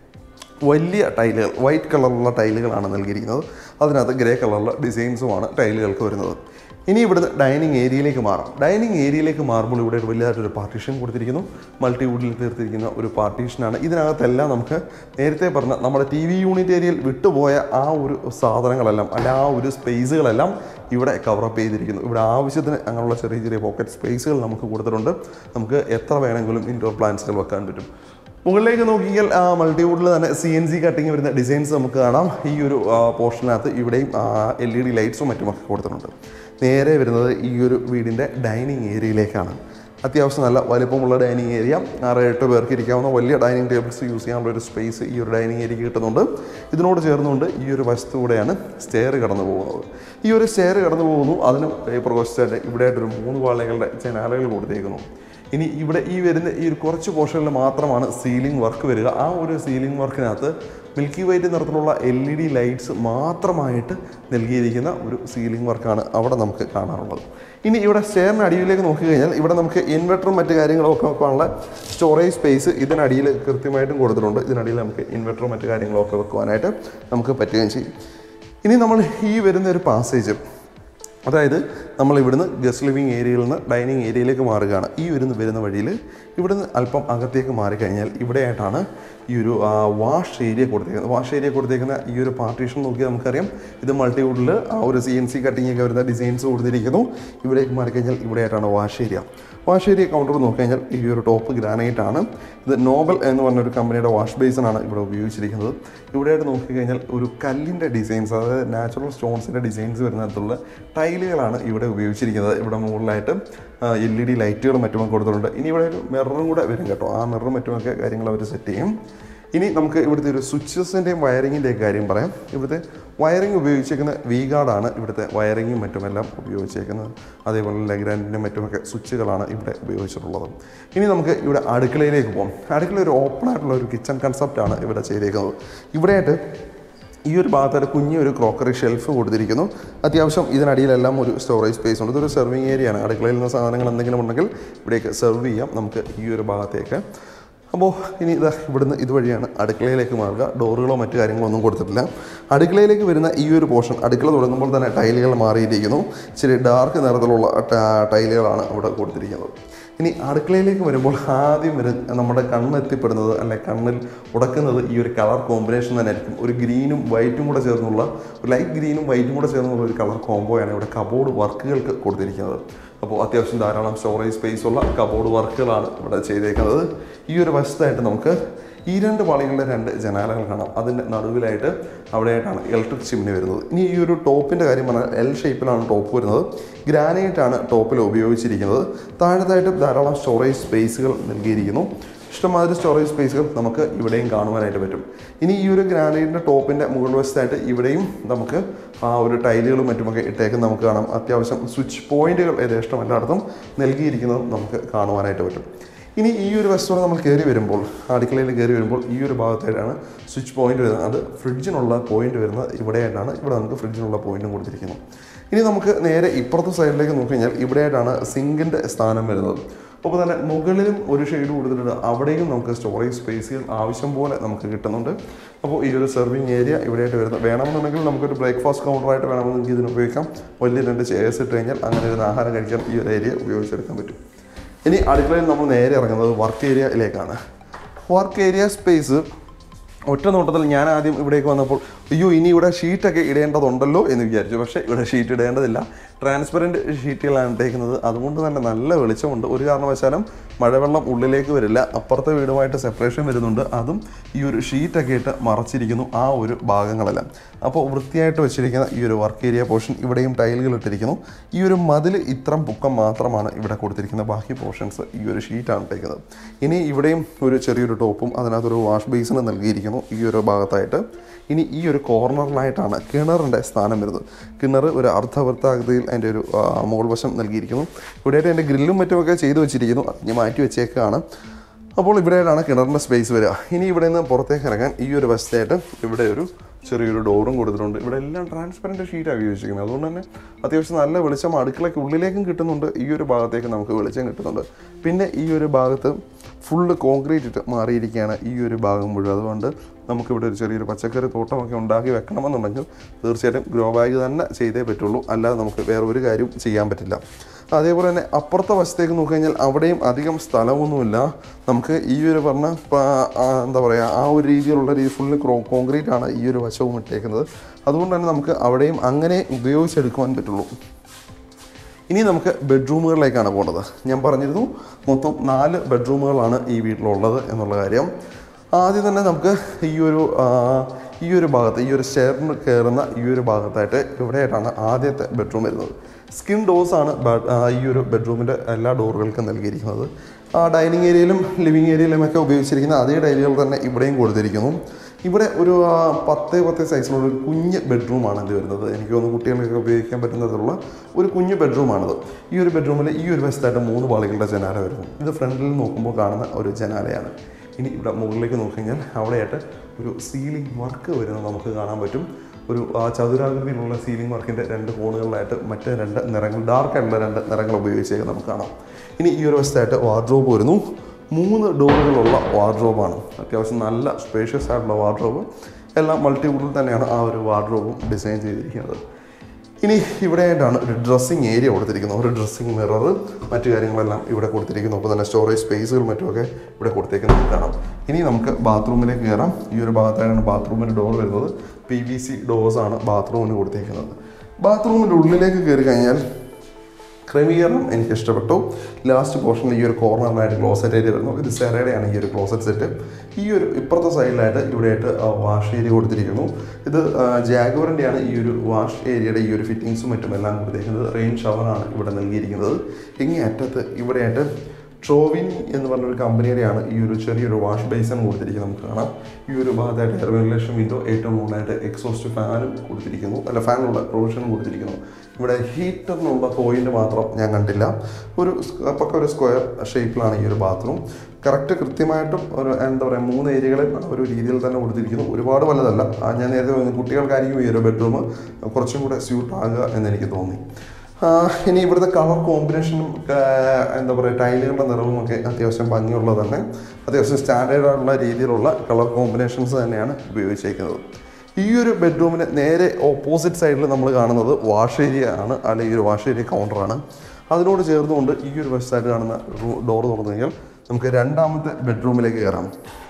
വലിയ ടൈലുകൾ വൈറ്റ് കളറിലുള്ള ടൈലുകളാണ് നൽകിയിരിക്കുന്നത് അതിനകത്ത് ഗ്രേ കളറിലുള്ള ഡിസൈൻസുമാണ് ടൈലുകൾക്ക് വരുന്നത് ഇനി ഇവിടുന്ന് ഡൈനിങ് ഏരിയയിലേക്ക് മാറാം ഡൈനിങ് ഏരിയയിലേക്ക് മാറുമ്പോൾ ഇവിടെ ഒരു വലിയതായിട്ടൊരു പാർട്ടീഷൻ കൊടുത്തിരിക്കുന്നു മൾട്ടിവുഡിൽ തീർത്തിരിക്കുന്ന ഒരു പാർട്ടീഷനാണ് ഇതിനകത്തെല്ലാം നമുക്ക് നേരത്തെ പറഞ്ഞ നമ്മുടെ ടി വി യൂണിറ്റ് ഏരിയയിൽ വിട്ടുപോയ ആ ഒരു സാധനങ്ങളെല്ലാം അല്ല ആ ഒരു സ്പേസുകളെല്ലാം ഇവിടെ കവറപ്പ് ചെയ്തിരിക്കുന്നു ഇവിടെ ആവശ്യത്തിന് അങ്ങനെയുള്ള ചെറിയ ചെറിയ പോക്കറ്റ് സ്പേസുകൾ നമുക്ക് കൊടുത്തിട്ടുണ്ട് നമുക്ക് എത്ര വേണമെങ്കിലും ഇൻഡോർ പ്ലാന്റ്സുകൾ വെക്കാൻ പറ്റും മുകളിലേക്ക് നോക്കിയാൽ ആ മൾട്ടിവുഡിൽ തന്നെ സി എൻ സി കട്ടിങ് വരുന്ന ഡിസൈൻസ് നമുക്ക് കാണാം ഈ ഒരു പോർഷനകത്ത് ഇവിടെയും എൽ ഇ ഡി ലൈറ്റ്സും മറ്റുമൊക്കെ കൊടുത്തിട്ടുണ്ട് നേരെ വരുന്നത് ഈ ഒരു വീടിൻ്റെ ഡൈനിങ് ഏരിയയിലേക്കാണ് അത്യാവശ്യം നല്ല വലിപ്പമുള്ള ഡൈനിങ് ഏരിയ ആറ് എട്ട് പേർക്ക് ഇരിക്കാവുന്ന വലിയ ഡൈനിങ് ടേബിൾസ് യൂസ് ചെയ്യാനുള്ള ഒരു സ്പേസ് ഈ ഒരു ഡൈനിങ് ഏരിയക്ക് കിട്ടുന്നുണ്ട് ഇതിനോട് ചേർന്നുകൊണ്ട് ഈ ഒരു വശത്തൂടെയാണ് സ്റ്റെയർ കടന്നു പോകുന്നത് ഈ ഒരു സ്റ്റെയർ കടന്നു പോകുന്നു അതിന് പേപ്പർ കോസ്റ്റായിട്ട് ഇവിടെയായിട്ടൊരു മൂന്ന് പാളകളുടെ ജനാലകൾ കൊടുത്തേക്കുന്നു ഇനി ഇവിടെ ഈ വരുന്ന ഈ ഒരു കുറച്ച് പോർഷനിൽ മാത്രമാണ് സീലിംഗ് വർക്ക് വരിക ആ ഒരു സീലിംഗ് വർക്കിനകത്ത് മിൽക്കി വൈറ്റ് നിറത്തിലുള്ള എൽ ഇ ഡി ലൈറ്റ്സ് മാത്രമായിട്ട് നൽകിയിരിക്കുന്ന ഒരു സീലിംഗ് വർക്കാണ് അവിടെ നമുക്ക് കാണാറുള്ളത് ഇനി ഇവിടെ സ്റ്റെയറിന് അടിയിലേക്ക് നോക്കിക്കഴിഞ്ഞാൽ ഇവിടെ നമുക്ക് ഇൻവെർട്ടറും മറ്റു കാര്യങ്ങളും ഒക്കെ വെക്കാനുള്ള സ്റ്റോറേജ് സ്പേസ് ഇതിനടിയിൽ കൃത്യമായിട്ടും കൊടുത്തിട്ടുണ്ട് ഇതിനടിയിൽ നമുക്ക് ഇൻവെർട്ടറും മറ്റു കാര്യങ്ങളും ഒക്കെ വെക്കുവാനായിട്ട് നമുക്ക് പറ്റുകയും ചെയ്യും ഇനി നമ്മൾ ഈ വരുന്ന ഒരു പാസേജ് അതായത് നമ്മൾ ഇവിടുന്ന് ഗസ്റ്റ് ലിവിങ് ഏരിയയിൽ നിന്ന് ഡൈനിങ് ഏരിയയിലേക്ക് മാറുകയാണ് ഈ ഒരു വരുന്ന വഴിയിൽ ഇവിടുന്ന് അല്പം അകത്തേക്ക് മാറിക്കഴിഞ്ഞാൽ ഇവിടെയായിട്ടാണ് ഈ ഒരു വാഷ് ഏരിയ കൊടുത്തേക്കുന്നത് വാഷ് ഏരിയ കൊടുത്തേക്കുന്ന ഈ ഒരു പാർട്ടീഷൻ നോക്കിയാൽ നമുക്കറിയാം ഇത് മൾട്ടിവുഡിൽ ആ ഒരു സി എൻ സി കട്ടിങ് ഒക്കെ വരുന്ന ഡിസൈൻസ് കൊടുത്തിരിക്കുന്നു ഇവിടേക്ക് മാറിക്കഴിഞ്ഞാൽ ഇവിടെയായിട്ടാണ് wash area wash area counter നോക്കിക്കഴിഞ്ഞാൽ ഈ ഒരു ടോപ്പ് ഗ്രാനൈറ്റ് ആണ് ഇത് നോബൽ എന്ന് പറഞ്ഞൊരു കമ്പനിയുടെ വാഷ് ബേസിനാണ് ഇവിടെ ഉപയോഗിച്ചിരിക്കുന്നത് ഇവിടെയായിട്ട് നോക്കിക്കഴിഞ്ഞാൽ ഒരു കല്ലിൻ്റെ ഡിസൈൻസ് അതായത് നാച്ചുറൽ സ്റ്റോൺസിൻ്റെ ഡിസൈൻസ് വരുന്നിടത്തുള്ള ടൈലുകളാണ് ഇവിടെ ഉപയോഗിച്ചിരിക്കുന്നത് ഇവിടെ മുകളിലായിട്ട് എൽ ഇ ഡി ലൈറ്റുകളും മറ്റുമൊക്കെ കൊടുത്തിട്ടുണ്ട് ഇനി ഇവിടെ ഒരു മിററും കൂടെ വരും കേട്ടോ ആ മിററും മറ്റുമൊക്കെ കാര്യങ്ങൾ അവർ സെറ്റ് ചെയ്യും ഇനി നമുക്ക് ഇവിടുത്തെ ഒരു സ്വിച്ചസിൻ്റെയും വയറിങ്ങിൻ്റെയും കാര്യം പറയാം ഇവിടുത്തെ വയറിംഗ് ഉപയോഗിച്ചേക്കുന്ന വി ഗാർഡാണ് ഇവിടുത്തെ വയറിങ്ങും മറ്റുമെല്ലാം ഉപയോഗിച്ചേക്കുന്നത് അതേപോലെ ലെഗ്രാൻഡിൻ്റെ മറ്റുമൊക്കെ സ്വിച്ചുകളാണ് ഇവിടെ ഉപയോഗിച്ചിട്ടുള്ളത് ഇനി നമുക്ക് ഇവിടെ അടുക്കളയിലേക്ക് പോകാം അടുക്കള ഒരു ഓപ്പൺ ആയിട്ടുള്ള ഒരു കിച്ചൺ കൺസെപ്റ്റാണ് ഇവിടെ ചെയ്തേക്കുന്നത് ഇവിടെയായിട്ട് ഈ ഒരു ഭാഗത്തായിട്ട് കുഞ്ഞ് ഒരു ക്രോക്കറി ഷെൽഫ് കൊടുത്തിരിക്കുന്നു അത്യാവശ്യം ഇതിനടിയിലെല്ലാം ഒരു സ്റ്റോറേജ് സ്പേസ് ഉണ്ട് ഇതൊരു സെർവിങ് ഏരിയ ആണ് അടുക്കളയിൽ നിന്ന് സാധനങ്ങൾ എന്തെങ്കിലും ഉണ്ടെങ്കിൽ ഇവിടേക്ക് സെർവ് ചെയ്യാം നമുക്ക് ഈ ഒരു ഭാഗത്തേക്ക് അപ്പോൾ ഇനി ഇതാ ഇവിടുന്ന് ഇതുവഴിയാണ് അടുക്കളയിലേക്ക് മാറുക ഡോറുകളോ മറ്റു കാര്യങ്ങളോ ഒന്നും കൊടുത്തിട്ടില്ല അടുക്കളയിലേക്ക് വരുന്ന ഈ ഒരു പോർഷൻ അടുക്കള തുടങ്ങുമ്പോൾ തന്നെ ടൈലുകൾ മാറിയിരിക്കുന്നു ഇച്ചിരി ഡാർക്ക് നിറത്തിലുള്ള ട- ടൈലുകളാണ് അവിടെ കൊടുത്തിരിക്കുന്നത് ഇനി അടുക്കളയിലേക്ക് വരുമ്പോൾ ആദ്യം വരും നമ്മുടെ കണ്ണെത്തിപ്പെടുന്നത് അല്ലെ കണ്ണിൽ ഉടക്കുന്നത് ഈ ഒരു കളർ കോമ്പിനേഷൻ തന്നെ ആയിരിക്കും ഒരു ഗ്രീനും വൈറ്റും കൂടെ ചേർന്നുള്ള ഒരു ലൈറ്റ് ഗ്രീനും വൈറ്റും കൂടെ ചേർന്നുള്ള ഒരു കളർ കോംബോയാണ് ഇവിടെ കബോർഡ് വർക്കുകൾക്ക് കൊടുത്തിരിക്കുന്നത് അപ്പോൾ അത്യാവശ്യം ധാരാളം സ്റ്റോറേജ് സ്പേസ് ഉള്ള കബോർഡ് വർക്കുകളാണ് ഇവിടെ ചെയ്തേക്കുന്നത് ഈ ഒരു വശത്തായിട്ട് നമുക്ക് ഈ രണ്ട് പാളികളുടെ രണ്ട് ജനാലകൾ കാണാം അതിൻ്റെ നടുവിലായിട്ട് അവിടെയായിട്ടാണ് ഇലക്ട്രിക് ചിമ്മിനി വരുന്നത് ഇനി ഈ ഒരു ടോപ്പിൻ്റെ കാര്യം പറഞ്ഞാൽ എൽ ഷേപ്പിലാണ് ടോപ്പ് വരുന്നത് ഗ്രാനൈറ്റ് ആണ് ടോപ്പിൽ ഉപയോഗിച്ചിരിക്കുന്നത് താഴത്തായിട്ട് ധാരാളം സ്റ്റോറേജ് സ്പേസുകൾ നൽകിയിരിക്കുന്നു ഇഷ്ടമാതിരി സ്റ്റോറേജ് സ്പേസുകൾ നമുക്ക് ഇവിടെയും കാണുവാനായിട്ട് പറ്റും ഇനി ഈ ഒരു ഗ്രാനൈറ്റിൻ്റെ ടോപ്പിൻ്റെ മുകൾ വശത്തായിട്ട് ഇവിടെയും നമുക്ക് ആ ഒരു ടൈലുകളും മറ്റുമൊക്കെ ഇട്ടേക്കും നമുക്ക് കാണാം അത്യാവശ്യം സ്വിച്ച് പോയിന്റുകൾ യഥേഷ്ടം എല്ലായിടത്തും നൽകിയിരിക്കുന്നത് നമുക്ക് കാണുവാനായിട്ട് പറ്റും ഇനി ഈ ഒരു വശത്തോടെ നമ്മൾ കയറി വരുമ്പോൾ അടുക്കളയിൽ കയറി വരുമ്പോൾ ഈ ഒരു ഭാഗത്തായിട്ടാണ് സ്വിച്ച് പോയിന്റ് വരുന്നത് അത് ഫ്രിഡ്ജിനുള്ള പോയിന്റ് വരുന്നത് ഇവിടെയായിട്ടാണ് ഇവിടെ നമുക്ക് ഫ്രിഡ്ജിനുള്ള പോയിന്റും കൊടുത്തിരിക്കുന്നു ഇനി നമുക്ക് നേരെ ഇപ്പുറത്തെ സൈഡിലേക്ക് നോക്കിക്കഴിഞ്ഞാൽ ഇവിടെയായിട്ടാണ് സിങ്കിൻ്റെ സ്ഥാനം വരുന്നത് അപ്പോൾ തന്നെ മുകളിലും ഒരു ഷെയ്ഡ് കൊടുത്തിട്ടുണ്ട് അവിടെയും നമുക്ക് സ്റ്റോറേജ് സ്പേസുകൾ ആവശ്യം പോലെ നമുക്ക് കിട്ടുന്നുണ്ട് അപ്പോൾ ഈ ഒരു സെർവിങ് ഏരിയ ഇവിടെയായിട്ട് വരുന്നത് വേണമെന്നുണ്ടെങ്കിൽ നമുക്കൊരു ബ്രേക്ക്ഫാസ്റ്റ് കൗണ്ടറായിട്ട് വേണമെന്നെങ്കിൽ ഇതിന് ഉപയോഗിക്കാം വലിയ രണ്ട് ചെയർസ് ഇട്ട് കഴിഞ്ഞാൽ അങ്ങനെ ഒരു ആഹാരം കഴിക്കാൻ ഈ ഒരു ഏരിയ ഉപയോഗിച്ചെടുക്കാൻ പറ്റും ഇനി അടുക്കളയിൽ നമ്മൾ നേരെ ഇറങ്ങുന്നത് വർക്ക് ഏരിയയിലേക്കാണ് വർക്ക് ഏരിയ സ്പേസ് ഒറ്റ നോട്ടത്തിൽ ഞാൻ ആദ്യം ഇവിടേക്ക് വന്നപ്പോൾ അയ്യോ ഇനി ഇവിടെ ഷീറ്റൊക്കെ ഇടേണ്ടതുണ്ടല്ലോ എന്ന് വിചാരിച്ചു പക്ഷേ ഇവിടെ ഷീറ്റ് ഇടേണ്ടതില്ല ട്രാൻസ്പെറൻറ്റ് ഷീറ്റുകളാണ് ഇട്ടേക്കുന്നത് അതുകൊണ്ട് തന്നെ നല്ല വെളിച്ചമുണ്ട് ഒരു കാരണവശാലും മഴവെള്ളം ഉള്ളിലേക്ക് വരില്ല അപ്പുറത്തെ വീടുമായിട്ട് സെപ്പറേഷൻ വരുന്നുണ്ട് അതും ഈ ഒരു ഷീറ്റൊക്കെ ഇട്ട് മറച്ചിരിക്കുന്നു ആ ഒരു ഭാഗങ്ങളെല്ലാം അപ്പോൾ വൃത്തിയായിട്ട് വെച്ചിരിക്കുന്ന ഈ ഒരു വർക്ക് ഏരിയ പോർഷൻ ഇവിടെയും ടൈലുകൾ ഇട്ടിരിക്കുന്നു ഈ ഒരു മതിൽ ഇത്രം പൊക്കം മാത്രമാണ് ഇവിടെ കൊടുത്തിരിക്കുന്ന ബാക്കി പോർഷൻസ് ഈ ഒരു ഷീറ്റാണ് ഇട്ടേക്കുന്നത് ഇനി ഇവിടെയും ഒരു ചെറിയൊരു ടോപ്പും അതിനകത്തൊരു വാഷ് ബേസിന് നൽകിയിരിക്കുന്നു ഈ ഒരു ഭാഗത്തായിട്ട് ഇനി ഈ ഒരു കോർണറിലായിട്ടാണ് കിണറിൻ്റെ സ്ഥാനം വരുന്നത് കിണർ ഒരു അർദ്ധവൃത്താകൃതിയിൽ അതിൻ്റെ ഒരു ആ, മുകൾ വശം നൽകിയിരിക്കുന്നു ഇവിടെയായിട്ട് അതിൻ്റെ ഗ്രില്ലും മറ്റുമൊക്കെ ചെയ്തു വെച്ചിരിക്കുന്നു അത് ഞാൻ മാറ്റി വെച്ചേക്കാണ് അപ്പോൾ ഇവിടെയാണ് കിണറിൻ്റെ സ്പേസ് വരിക ഇനി ഇവിടെ നിന്ന് പുറത്തേക്ക് ഇറങ്ങാൻ ഈ ഒരു വശത്തായിട്ട് ഇവിടെ ഒരു ചെറിയൊരു ഡോറും കൊടുത്തിട്ടുണ്ട് ഇവിടെ എല്ലാം ട്രാൻസ്പെറൻറ്റ് ഷീറ്റാണ് ഉപയോഗിച്ചിരിക്കുന്നത് അതുകൊണ്ട് തന്നെ അത്യാവശ്യം നല്ല വെളിച്ചം അടുക്കളയ്ക്ക് ഉള്ളിലേക്കും കിട്ടുന്നുണ്ട് ഈ ഒരു ഭാഗത്തേക്ക് നമുക്ക് വെളിച്ചം കിട്ടുന്നുണ്ട് പിന്നെ ഈ ഒരു ഭാഗത്ത് ഫുള്ള് കോൺക്രീറ്റ് ഇട്ട് മാറിയിരിക്കുകയാണ് ഈ ഒരു ഭാഗം മുഴുവൻ അതുകൊണ്ട് നമുക്കിവിടെ ഒരു ചെറിയൊരു പച്ചക്കറി തോട്ടമൊക്കെ ഉണ്ടാക്കി വെക്കണമെന്നുണ്ടെങ്കിൽ തീർച്ചയായിട്ടും ഗ്രോ ബാഗ് തന്നെ ചെയ്തേ പറ്റുള്ളൂ അല്ലാതെ നമുക്ക് വേറെ ഒരു കാര്യവും ചെയ്യാൻ പറ്റില്ല അതേപോലെ തന്നെ അപ്പുറത്തെ വശത്തേക്ക് നോക്കിക്കഴിഞ്ഞാൽ അവിടെയും അധികം സ്ഥലമൊന്നുമില്ല നമുക്ക് ഈ ഒരു പറഞ്ഞ പ- ആ, എന്താ പറയുക ആ ഒരു രീതിയിലുള്ള രീതി ഫുള്ള് കോൺക്രീറ്റ് ആണ് ഈ ഒരു വശവും ഇട്ടേക്കുന്നത് അതുകൊണ്ട് തന്നെ നമുക്ക് അവിടെയും അങ്ങനെ ഉപയോഗിച്ചെടുക്കുവാൻ പറ്റുള്ളൂ ഇനി നമുക്ക് ബെഡ്റൂമുകളിലേക്കാണ് പോകേണ്ടത് ഞാൻ പറഞ്ഞിരുന്നു മൊത്തം നാല് ബെഡ്റൂമുകളാണ് ഈ വീട്ടിലുള്ളത് എന്നുള്ള കാര്യം ആദ്യം തന്നെ നമുക്ക് ഈ ഒരു ആ, ഈ ഒരു ഭാഗത്ത് ഈ ഒരു സ്റ്റെയറിന് കയറുന്ന ഈ ഒരു ഭാഗത്തായിട്ട് ഇവിടെയായിട്ടാണ് ആദ്യത്തെ ബെഡ്റൂം വരുന്നത് സ്കിൻ ഡോസ് ആണ് ബ- ആ, ഈ ഒരു ബെഡ്റൂമിൻ്റെ എല്ലാ ഡോറുകൾക്കും നൽകിയിരിക്കുന്നത് ആ ഡൈനിങ് ഏരിയയിലും ലിവിങ് ഏരിയയിലും ഒക്കെ ഉപയോഗിച്ചിരിക്കുന്ന അതേ ടൈലുകൾ തന്നെ ഇവിടെയും കൊടുത്തിരിക്കുന്നു ഇവിടെ ഒരു ആ, പത്ത് പത്ത് സൈസിലുള്ള ഒരു കുഞ്ഞ് ബെഡ്റൂമാണ് ഇത് വരുന്നത് എനിക്ക് തോന്നുന്നു കുട്ടികൾക്കൊക്കെ ഉപയോഗിക്കാൻ പറ്റുന്നതിലുള്ള ഒരു കുഞ്ഞ് ബെഡ്റൂമാണിത് ഈ ഒരു ബെഡ്റൂമിൽ ഈ ഒരു വശത്തായിട്ട് മൂന്ന് പാളികളുടെ ജനാല വരുന്നു ഇത് ഫ്രണ്ടിൽ നോക്കുമ്പോൾ കാണുന്ന ഒരു ജനാലയാണ് ഇനി ഇവിടെ മുകളിലേക്ക് നോക്കിക്കഴിഞ്ഞാൽ അവിടെയായിട്ട് ഒരു സീലിംഗ് വർക്ക് വരുന്നത് നമുക്ക് കാണാൻ പറ്റും ഒരു ആ ചതുരാകൃതിയിലുള്ള സീലിംഗ് വർക്കിൻ്റെ രണ്ട് കോണുകളിലായിട്ട് മറ്റ് രണ്ട് നിറങ്ങൾ ഡാർക്ക് ആയിട്ടുള്ള രണ്ട് നിറങ്ങൾ ഉപയോഗിച്ചേക്ക് നമുക്ക് കാണാം ഇനി ഈ ഒരു വശത്തായിട്ട് വാർഡ്രോബ് വരുന്നു മൂന്ന് ഡോറുകളുള്ള വാർഡ്രോബാണ് അത്യാവശ്യം നല്ല സ്പേഷ്യസ് ആയിട്ടുള്ള വാർഡ്രോബ് എല്ലാം മൾട്ടിവുഡിൽ തന്നെയാണ് ആ ഒരു വാർഡ്രോബും ഡിസൈൻ ചെയ്തിരിക്കുന്നത് ഇനി ഇവിടെയായിട്ടാണ് ഒരു ഡ്രസ്സിങ് ഏരിയ കൊടുത്തിരിക്കുന്നത് ഒരു ഡ്രസ്സിങ് മിറർ മറ്റു കാര്യങ്ങളെല്ലാം ഇവിടെ കൊടുത്തിരിക്കുന്നു അപ്പോൾ തന്നെ സ്റ്റോറേജ് സ്പേസുകൾ മറ്റുമൊക്കെ ഇവിടെ കൊടുത്തേക്കുന്നത് കാണാം ഇനി നമുക്ക് ബാത്റൂമിലേക്ക് കയറാം ഈ ഒരു ഭാഗത്തായാണ് ബാത്റൂമിൻ്റെ ഡോർ വരുന്നത് പി വി സി ഡോഴ്സാണ് ബാത്റൂമിന് കൊടുത്തേക്കുന്നത് ബാത്റൂമിൻ്റെ ഉള്ളിലേക്ക് കയറി കഴിഞ്ഞാൽ ക്രമീകരണം എനിക്ക് ഇഷ്ടപ്പെട്ടു ലാസ്റ്റ് പോർഷനിൽ ഈ ഒരു കോർണറിലായിട്ട് ക്ലോസറ്റ് ഏരിയ വരുന്നു ഇത് സെറയുടെയാണ് ഈ ഒരു ക്ലോസറ്റ് സെറ്റ് ഈ ഒരു ഇപ്പുറത്തെ സൈഡിലായിട്ട് ഇവിടെയായിട്ട് വാഷ് ഏരിയ കൊടുത്തിരിക്കുന്നു ഇത് ജാഗോറിൻ്റെയാണ് ഈ ഒരു വാഷ് ഏരിയയുടെ ഈ ഒരു ഫിറ്റിങ്സും മറ്റും എല്ലാം കൊടുത്തിരിക്കുന്നത് റെയിൻ ഷവറാണ് ഇവിടെ നൽകിയിരിക്കുന്നത് ഇങ്ങേ അറ്റത്ത് ഇവിടെയായിട്ട് ട്രോവിൻ എന്ന് പറഞ്ഞൊരു കമ്പനിയുടെയാണ് ഈ ഒരു ചെറിയൊരു വാഷ് ബേസൺ കൊടുത്തിരിക്കുന്നത് നമുക്ക് കാണാം ഈ ഒരു ഭാഗത്തായിട്ട് എയർ വെന്റിലേഷൻ വിൻഡോ ഏറ്റവും മുകളിലായിട്ട് എക്സോസ്റ്റ് ഫാനും കൊടുത്തിരിക്കുന്നു അല്ല ഫാനുള്ള പ്രൊവിഷനും കൊടുത്തിരിക്കുന്നു ഇവിടെ ഹീറ്ററിനുള്ള പോയിന്റ് മാത്രം ഞാൻ കണ്ടില്ല ഒരു പക്ക ഒരു സ്ക്വയർ ഷേപ്പിലാണ് ഈ ഒരു ബാത്റൂം കറക്റ്റ് കൃത്യമായിട്ടും ഒരു എന്താ പറയുക മൂന്ന് ഏരിയകളിൽ ഒരു രീതിയിൽ തന്നെ കൊടുത്തിരിക്കുന്നു ഒരുപാട് വലുതല്ല ആ, ഞാൻ നേരത്തെ പറഞ്ഞു കുട്ടികൾക്കായിരിക്കും ഈ ഒരു ബെഡ്റൂം കുറച്ചും കൂടെ സ്യൂട്ട് ആകുക എന്ന് എനിക്ക് തോന്നി ആ, ഇനി ഇവിടുത്തെ കളർ കോമ്പിനേഷനും എന്താ പറയുക ടൈലുകളുടെ നിറവും ഒക്കെ അത്യാവശ്യം ഭംഗിയുള്ളത് തന്നെ അത്യാവശ്യം സ്റ്റാൻഡേർഡ് ആയിട്ടുള്ള രീതിയിലുള്ള കളർ കോമ്പിനേഷൻസ് തന്നെയാണ് ഉപയോഗിച്ചേക്കുന്നത് ഈ ഒരു ബെഡ്റൂമിന് നേരെ ഓപ്പോസിറ്റ് സൈഡിൽ നമ്മൾ കാണുന്നത് വാഷ് ഏരിയ ആണ് അല്ലെങ്കിൽ ഒരു വാഷ് ഏരിയ കൗണ്ടറാണ് അതിനോട് ചേർന്നുകൊണ്ട് ഈ ഒരു വശത്തായിട്ട് കാണുന്ന ഡോർ തുറന്നു കഴിഞ്ഞാൽ നമുക്ക് രണ്ടാമത്തെ ബെഡ്റൂമിലേക്ക് കയറാം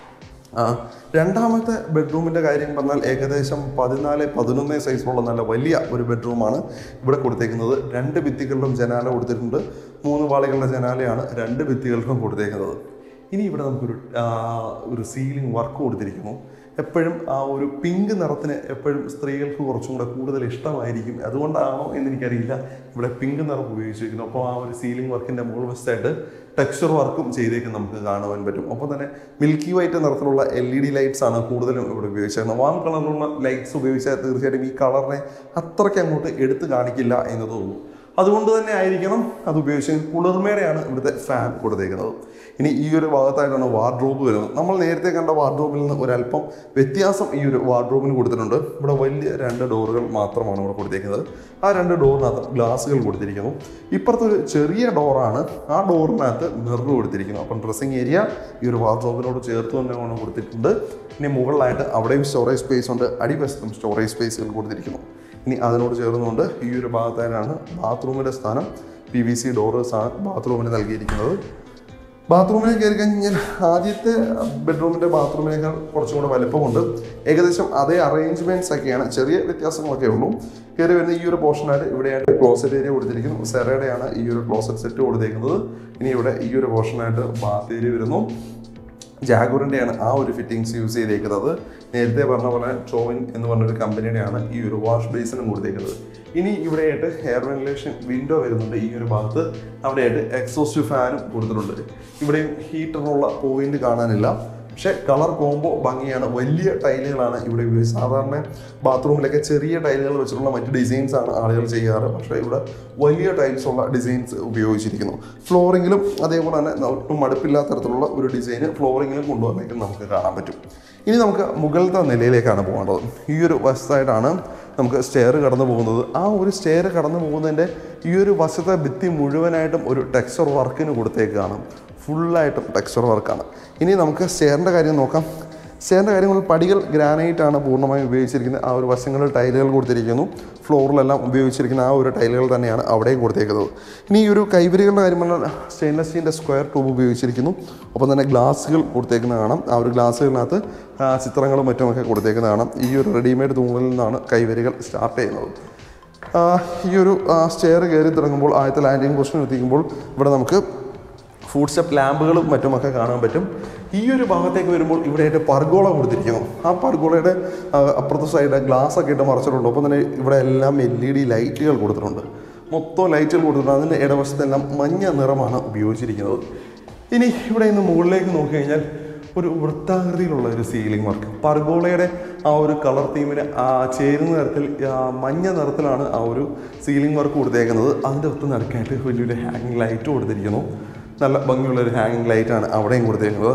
ആ, രണ്ടാമത്തെ ബെഡ്റൂമിൻ്റെ കാര്യം പറഞ്ഞാൽ ഏകദേശം പതിനാല് പതിനൊന്ന് സൈസിലുള്ള നല്ല വലിയ ഒരു ബെഡ്റൂമാണ് ഇവിടെ കൊടുത്തേക്കുന്നത് രണ്ട് ഭിത്തികളിലും ജനാല കൊടുത്തിട്ടുണ്ട് മൂന്ന് പാളികളുടെ ജനാലയാണ് രണ്ട് ഭിത്തികൾക്കും കൊടുത്തേക്കുന്നത് ഇനി ഇവിടെ നമുക്കൊരു ആ, ഒരു സീലിംഗ് വർക്ക് കൊടുത്തിരിക്കുന്നു എപ്പോഴും ആ ഒരു പിങ്ക് നിറത്തിന് എപ്പോഴും സ്ത്രീകൾക്ക് കുറച്ചും കൂടെ കൂടുതൽ ഇഷ്ടമായിരിക്കും അതുകൊണ്ടാണോ എന്ന് എനിക്കറിയില്ല ഇവിടെ പിങ്ക് നിറം ഉപയോഗിച്ചിരിക്കുന്നു അപ്പോൾ ആ ഒരു സീലിംഗ് വർക്കിൻ്റെ മുകൾ വശത്തായിട്ട് ടെക്സ്ചർ വർക്കും ചെയ്തേക്കും നമുക്ക് കാണുവാൻ പറ്റും ഒപ്പം തന്നെ മിൽക്കി വൈറ്റ് നിറത്തിലുള്ള എൽ ഇ ഡി ലൈറ്റ്സ് ആണ് കൂടുതലും ഇവിടെ ഉപയോഗിച്ചിരുന്നത് വാം കളറിലുള്ള ലൈറ്റ്സ് ഉപയോഗിച്ചാൽ തീർച്ചയായിട്ടും ഈ കളറിനെ അത്രയ്ക്ക് അങ്ങോട്ട് എടുത്ത് കാണിക്കില്ല എന്ന് തോന്നുന്നു അതുകൊണ്ട് തന്നെ ആയിരിക്കണം അത് ഉപയോഗിച്ച് കുളിർമയുടെയാണ് ഇവിടുത്തെ ഫാൻ കൊടുത്തേക്കുന്നത് ഇനി ഈ ഒരു ഭാഗത്തായിട്ടാണ് വാർഡ്രോബ് വരുന്നത് നമ്മൾ നേരത്തെ കണ്ട വാർഡ്രോബിൽ നിന്ന് ഒരല്പം വ്യത്യാസം ഈ ഒരു വാർഡ്രോബിന് കൊടുത്തിട്ടുണ്ട് ഇവിടെ വലിയ രണ്ട് ഡോറുകൾ മാത്രമാണ് ഇവിടെ കൊടുത്തേക്കുന്നത് ആ രണ്ട് ഡോറിനകത്ത് ഗ്ലാസുകൾ കൊടുത്തിരിക്കുന്നു ഇപ്പുറത്തെ ഒരു ചെറിയ ഡോറാണ് ആ ഡോറിനകത്ത് മിറർ കൊടുത്തിരിക്കുന്നു അപ്പം ഡ്രസ്സിങ് ഏരിയ ഈ ഒരു വാർഡ്രോബിനോട് ചേർത്ത് തന്നെ കൊണ്ട് കൊടുത്തിട്ടുണ്ട് ഇനി മുകളിലായിട്ട് അവിടെയും സ്റ്റോറേജ് സ്പേസ് ഉണ്ട് അടിവശത്തും സ്റ്റോറേജ് സ്പേസുകൾ കൊടുത്തിരിക്കുന്നു ഇനി അതിനോട് ചേർന്നുകൊണ്ട് ഈ ഒരു ഭാഗത്തായാണ് ബാത്റൂമിൻ്റെ സ്ഥാനം പി വി സി ഡോറേഴ്സ് ആണ് ബാത്റൂമിന് നൽകിയിരിക്കുന്നത് ബാത്റൂമിലേക്ക് കയറി കഴിഞ്ഞാൽ ആദ്യത്തെ ബെഡ്റൂമിൻ്റെ ബാത്റൂമിനേക്കാൾ കുറച്ചും കൂടെ വലുപ്പമുണ്ട് ഏകദേശം അതേ അറേഞ്ച്മെൻറ്റ്സ് ഒക്കെയാണ് ചെറിയ വ്യത്യാസങ്ങളൊക്കെ ഉള്ളൂ കയറി വരുന്ന ഈ ഒരു പോർഷനായിട്ട് ഇവിടെയായിട്ട് ക്ലോസറ്റ് ഏരിയ കൊടുത്തിരിക്കുന്നു സെറയുടെയാണ് ഈ ഒരു ക്ലോസറ്റ് സെറ്റ് കൊടുത്തേക്കുന്നത് ഇനി ഇവിടെ ഈ ഒരു പോർഷനായിട്ട് ബാത്ത് ഏരിയ വരുന്നു ജാഗൂറിൻ്റെയാണ് ആ ഒരു ഫിറ്റിങ്സ് യൂസ് ചെയ്തേക്കുന്നത് നേരത്തെ പറഞ്ഞ പോലെ ട്രോവിൻ എന്ന് പറഞ്ഞൊരു കമ്പനിയുടെയാണ് ഈ ഒരു വാഷ് ബേസിനും കൊടുത്തേക്കുന്നത് ഇനി ഇവിടെയായിട്ട് എയർ വെന്റിലേഷൻ വിൻഡോ വരുന്നുണ്ട് ഈ ഒരു ഭാഗത്ത് അവിടെയായിട്ട് എക്സോസ്റ്റ് ഫാനും കൊടുത്തിട്ടുണ്ട് ഇവിടെയും ഹീറ്ററിനുള്ള പോയിന്റ് കാണാനില്ല പക്ഷേ കളർ കോംബോ ഭംഗിയാണ് വലിയ ടൈലുകളാണ് ഇവിടെ ഉപയോഗിച്ചത് സാധാരണ ബാത്റൂമിലൊക്കെ ചെറിയ ടൈലുകൾ വെച്ചിട്ടുള്ള മറ്റ് ഡിസൈൻസ് ആണ് ആളുകൾ ചെയ്യാറ് പക്ഷേ ഇവിടെ വലിയ ടൈൽസ് ഉള്ള ഡിസൈൻസ് ഉപയോഗിച്ചിരിക്കുന്നു ഫ്ലോറിങ്ങിലും അതേപോലെ തന്നെ ഒട്ടും മടുപ്പില്ലാത്ത തരത്തിലുള്ള ഒരു ഡിസൈന് ഫ്ലോറിങ്ങിലും കൊണ്ടുവന്നേക്കും നമുക്ക് കാണാൻ പറ്റും ഇനി നമുക്ക് മുകളിലത്തെ നിലയിലേക്കാണ് പോകേണ്ടത് ഈ ഒരു വശത്തായിട്ടാണ് നമുക്ക് സ്റ്റെയർ കടന്നു പോകുന്നത് ആ ഒരു സ്റ്റെയർ കടന്നു പോകുന്നതിൻ്റെ ഈ ഒരു വശത്തെ ഭിത്തി മുഴുവനായിട്ടും ഒരു ടെക്സ്ചർ വർക്കിന് കൊടുത്തേക്കാണ് ഫുള്ളായിട്ടും ടെക്സ്ചർ വർക്കാണ് ഇനി നമുക്ക് സ്റ്റെയറിൻ്റെ കാര്യം നോക്കാം സ്റ്റെയറിൻ്റെ കാര്യങ്ങൾ പടികൾ ഗ്രാനൈറ്റ് ആണ് പൂർണ്ണമായും ഉപയോഗിച്ചിരിക്കുന്നത് ആ ഒരു വശങ്ങളിൽ ടൈലുകൾ കൊടുത്തിരിക്കുന്നു ഫ്ലോറിലെല്ലാം ഉപയോഗിച്ചിരിക്കുന്ന ആ ഒരു ടൈലുകൾ തന്നെയാണ് അവിടെയും കൊടുത്തേക്കുന്നത് ഇനി ഈ ഒരു കൈവരികളുടെ കാര്യം പറഞ്ഞാൽ സ്റ്റെയിൻലെസ് സ്റ്റീലിൻ്റെ സ്ക്വയർ ട്യൂബ് ഉപയോഗിച്ചിരിക്കുന്നു ഒപ്പം തന്നെ ഗ്ലാസ്സുകൾ കൊടുത്തേക്കുന്ന കാണാം ആ ഒരു ഗ്ലാസ്സുകളിനകത്ത് ആ, ചിത്രങ്ങളും മറ്റുമൊക്കെ കൊടുത്തേക്കുന്ന കാണാം ഈ ഒരു റെഡിമെയ്ഡ് തൂണിൽ നിന്നാണ് കൈവരികൾ സ്റ്റാർട്ട് ചെയ്യുന്നത് ആ, ഈ ഒരു സ്റ്റെയർ കയറി തുടങ്ങുമ്പോൾ ആദ്യത്തെ ലാൻഡിങ് പൊസിഷൻ എത്തിക്കുമ്പോൾ ഇവിടെ നമുക്ക് ഫുഡ് സ്റ്റെപ്പ് ലാമ്പുകളും മറ്റുമൊക്കെ കാണാൻ പറ്റും ഈ ഒരു ഭാഗത്തേക്ക് വരുമ്പോൾ ഇവിടെയായിട്ട് പർഗോള കൊടുത്തിരിക്കുന്നു ആ പർഗോളയുടെ ആ, അപ്പുറത്തെ സൈഡ് ഗ്ലാസ് ഒക്കെ ഇട്ട് മറച്ചിട്ടുണ്ട് ഒപ്പം തന്നെ ഇവിടെ എല്ലാം എൽ ഇ ഡി ലൈറ്റുകൾ കൊടുത്തിട്ടുണ്ട് മൊത്തം ലൈറ്റുകൾ കൊടുത്തിട്ടുണ്ട് അതിൻ്റെ ഇടവശത്തെല്ലാം മഞ്ഞ നിറമാണ് ഉപയോഗിച്ചിരിക്കുന്നത് ഇനി ഇവിടെ നിന്ന് മുകളിലേക്ക് നോക്കി കഴിഞ്ഞാൽ ഒരു വൃത്താകൃതിയിലുള്ള ഒരു സീലിംഗ് വർക്ക് പർഗോളയുടെ ആ ഒരു കളർ തീമിന് ആ ചേരുന്ന തരത്തിൽ ആ മഞ്ഞ നിറത്തിലാണ് ആ ഒരു സീലിംഗ് വർക്ക് കൊടുത്തേക്കുന്നത് അതിൻ്റെ ഒത്ത് നടക്കായിട്ട് വലിയൊരു ഹാങ്ങിങ് ലൈറ്റ് കൊടുത്തിരിക്കുന്നു നല്ല ഭംഗിയുള്ള ഒരു ഹാങ്ങിങ് ലൈറ്റാണ് അവിടെയും കൊടുത്തേക്കുന്നത്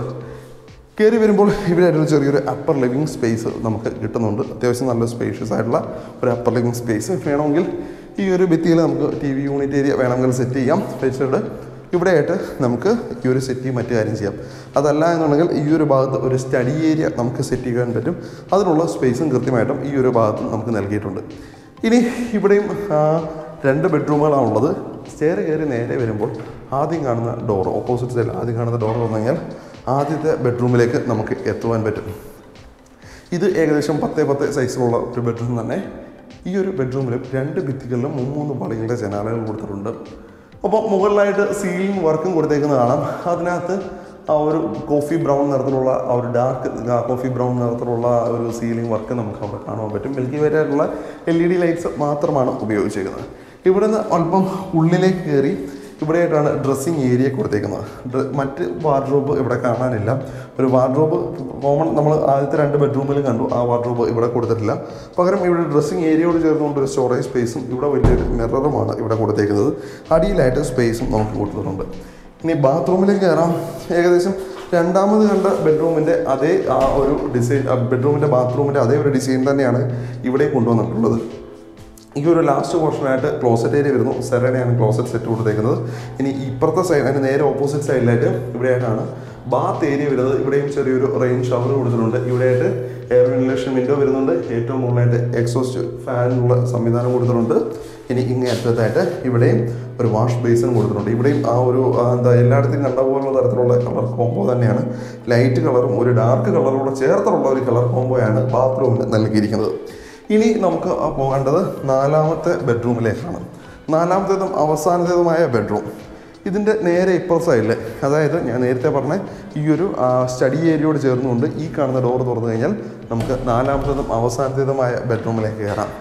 കയറി വരുമ്പോൾ ഇവിടെ ഒരു ചെറിയൊരു അപ്പർ ലിവിങ് സ്പേസ് നമുക്ക് കിട്ടുന്നുണ്ട് അത്യാവശ്യം നല്ല സ്പേഷ്യസ് ആയിട്ടുള്ള ഒരു അപ്പർ ലിവിങ് സ്പേസ് വേണമെങ്കിൽ ഈ ഒരു ഭിത്തിയിൽ നമുക്ക് ടി വി യൂണിറ്റ് ഏരിയ വേണമെങ്കിൽ സെറ്റ് ചെയ്യാം വെച്ചിട്ട് ഇവിടെയായിട്ട് നമുക്ക് ഈ ഒരു സെറ്റ് ചെയ്യും മറ്റു കാര്യം ചെയ്യാം അതല്ല എന്നുണ്ടെങ്കിൽ ഈ ഒരു ഭാഗത്ത് ഒരു സ്റ്റഡി ഏരിയ നമുക്ക് സെറ്റ് ചെയ്യാൻ പറ്റും അതിനുള്ള സ്പേസും കൃത്യമായിട്ടും ഈ ഒരു ഭാഗത്ത് നമുക്ക് നൽകിയിട്ടുണ്ട് ഇനി ഇവിടെയും ആ, രണ്ട് ബെഡ്റൂമുകളാണ് ഉള്ളത് സ്റ്റെയർ കയറി നേരെ വരുമ്പോൾ ആദ്യം കാണുന്ന ഡോർ ഓപ്പോസിറ്റ് സൈഡിൽ ആദ്യം കാണുന്ന ഡോർ വന്നു കഴിഞ്ഞാൽ ആദ്യത്തെ ബെഡ്റൂമിലേക്ക് നമുക്ക് എത്തുവാൻ പറ്റും ഇത് ഏകദേശം പത്തേ പത്ത് സൈസിലുള്ള ഒരു ബെഡ്റൂം തന്നെ ഈ ഒരു ബെഡ്റൂമിലും രണ്ട് ഭിത്തികളിലും മൂന്ന് പാളികളുടെ ജനാലകൾ കൊടുത്തിട്ടുണ്ട് അപ്പോൾ മുകളിലായിട്ട് സീലിംഗ് വർക്കും കൊടുത്തേക്കുന്നത് കാണാം അതിനകത്ത് ആ ഒരു കോഫി ബ്രൗൺ നിറത്തിലുള്ള ആ ഒരു ഡാർക്ക് കോഫി ബ്രൗൺ നിറത്തിലുള്ള ഒരു സീലിംഗ് വർക്ക് നമുക്ക് അവിടെ കാണാൻ പറ്റും മിൽക്കി വരെയുള്ള എൽ ഇ ഡി ലൈറ്റ്സ് മാത്രമാണ് ഉപയോഗിച്ചിരിക്കുന്നത് ഇവിടെ നിന്ന് അല്പം ഉള്ളിലേക്ക് കയറി ഇവിടെയായിട്ടാണ് ഡ്രസ്സിങ് ഏരിയ കൊടുത്തേക്കുന്നത് ഡ്ര- മറ്റ് വാർഡ്രോബ് ഇവിടെ കാണാനില്ല ഒരു വാർഡ്രോബ് കോമൺ നമ്മൾ ആദ്യത്തെ രണ്ട് ബെഡ്റൂമിൽ കണ്ടു ആ വാർഡ്രോബ് ഇവിടെ കൊടുത്തിട്ടില്ല പകരം ഇവിടെ ഡ്രസ്സിങ് ഏരിയയോട് ചേർന്നുകൊണ്ട് ഒരു സ്റ്റോറേജ് സ്പേസും ഇവിടെ വലിയൊരു മിററുമാണ് ഇവിടെ കൊടുത്തേക്കുന്നത് അടിയിലായിട്ട് സ്പേസും നമുക്ക് കൊടുത്തിട്ടുണ്ട് ഇനി ബാത്റൂമിലേക്ക് കയറാം ഏകദേശം രണ്ടാമത് കണ്ട ബെഡ്റൂമിൻ്റെ അതേ ആ ഒരു ഡിസൈൻ ബെഡ്റൂമിൻ്റെ ബാത്റൂമിൻ്റെ അതേ ഒരു ഡിസൈൻ തന്നെയാണ് ഇവിടെ കൊണ്ടുവന്നിട്ടുള്ളത് ഈ ഒരു ലാസ്റ്റ് പോർഷനായിട്ട് ക്ലോസറ്റ് ഏരിയ വരുന്നു സെറേനയാണ് ക്ലോസറ്റ് സെറ്റ് കൊടുത്തേക്കുന്നത് ഇനി ഇപ്പുറത്തെ സൈഡ് അതിന് നേരെ ഓപ്പോസിറ്റ് സൈഡിലായിട്ട് ഇവിടെയായിട്ടാണ് ബാത്ത് ഏരിയ വരുന്നത് ഇവിടെയും ചെറിയൊരു റെയിൻ ഷവർ കൊടുത്തിട്ടുണ്ട് ഇവിടെയായിട്ട് എയർ വെന്റിലേഷൻ വിൻഡോ വരുന്നുണ്ട് ഏറ്റവും മുകളിലായിട്ട് എക്സോസ്റ്റ് ഫാനുള്ള സംവിധാനം കൊടുത്തിട്ടുണ്ട് ഇനി ഇങ്ങേ അറ്റത്തായിട്ട് ഇവിടെയും ഒരു വാഷ് ബേസിൻ കൊടുത്തിട്ടുണ്ട് ഇവിടെയും ആ ഒരു ആ, എന്താ എല്ലായിടത്തും കണ്ട പോലുള്ള തരത്തിലുള്ള കളർ കോംബോ തന്നെയാണ് ലൈറ്റ് കളറും ഒരു ഡാർക്ക് കളറോടെ ചേർത്തുള്ള ഒരു കളർ കോംബോയാണ് ബാത്റൂമിന് നൽകിയിരിക്കുന്നത് ഇനി നമുക്ക് ആ പോകേണ്ടത് നാലാമത്തെ ബെഡ്റൂമിലേക്കാണ് നാലാമത്തേതും അവസാനത്തേതുമായ ബെഡ്റൂം ഇതിൻ്റെ നേരെ ഇപ്പുറ സൈഡിൽ അതായത് ഞാൻ നേരത്തെ പറഞ്ഞ ഈ ഒരു സ്റ്റഡി ഏരിയയോട് ചേർന്നുകൊണ്ട് ഈ കാണുന്ന ഡോർ തുറന്നു കഴിഞ്ഞാൽ നമുക്ക് നാലാമത്തേതും അവസാനത്തേതുമായ ബെഡ്റൂമിലേക്ക് കയറാം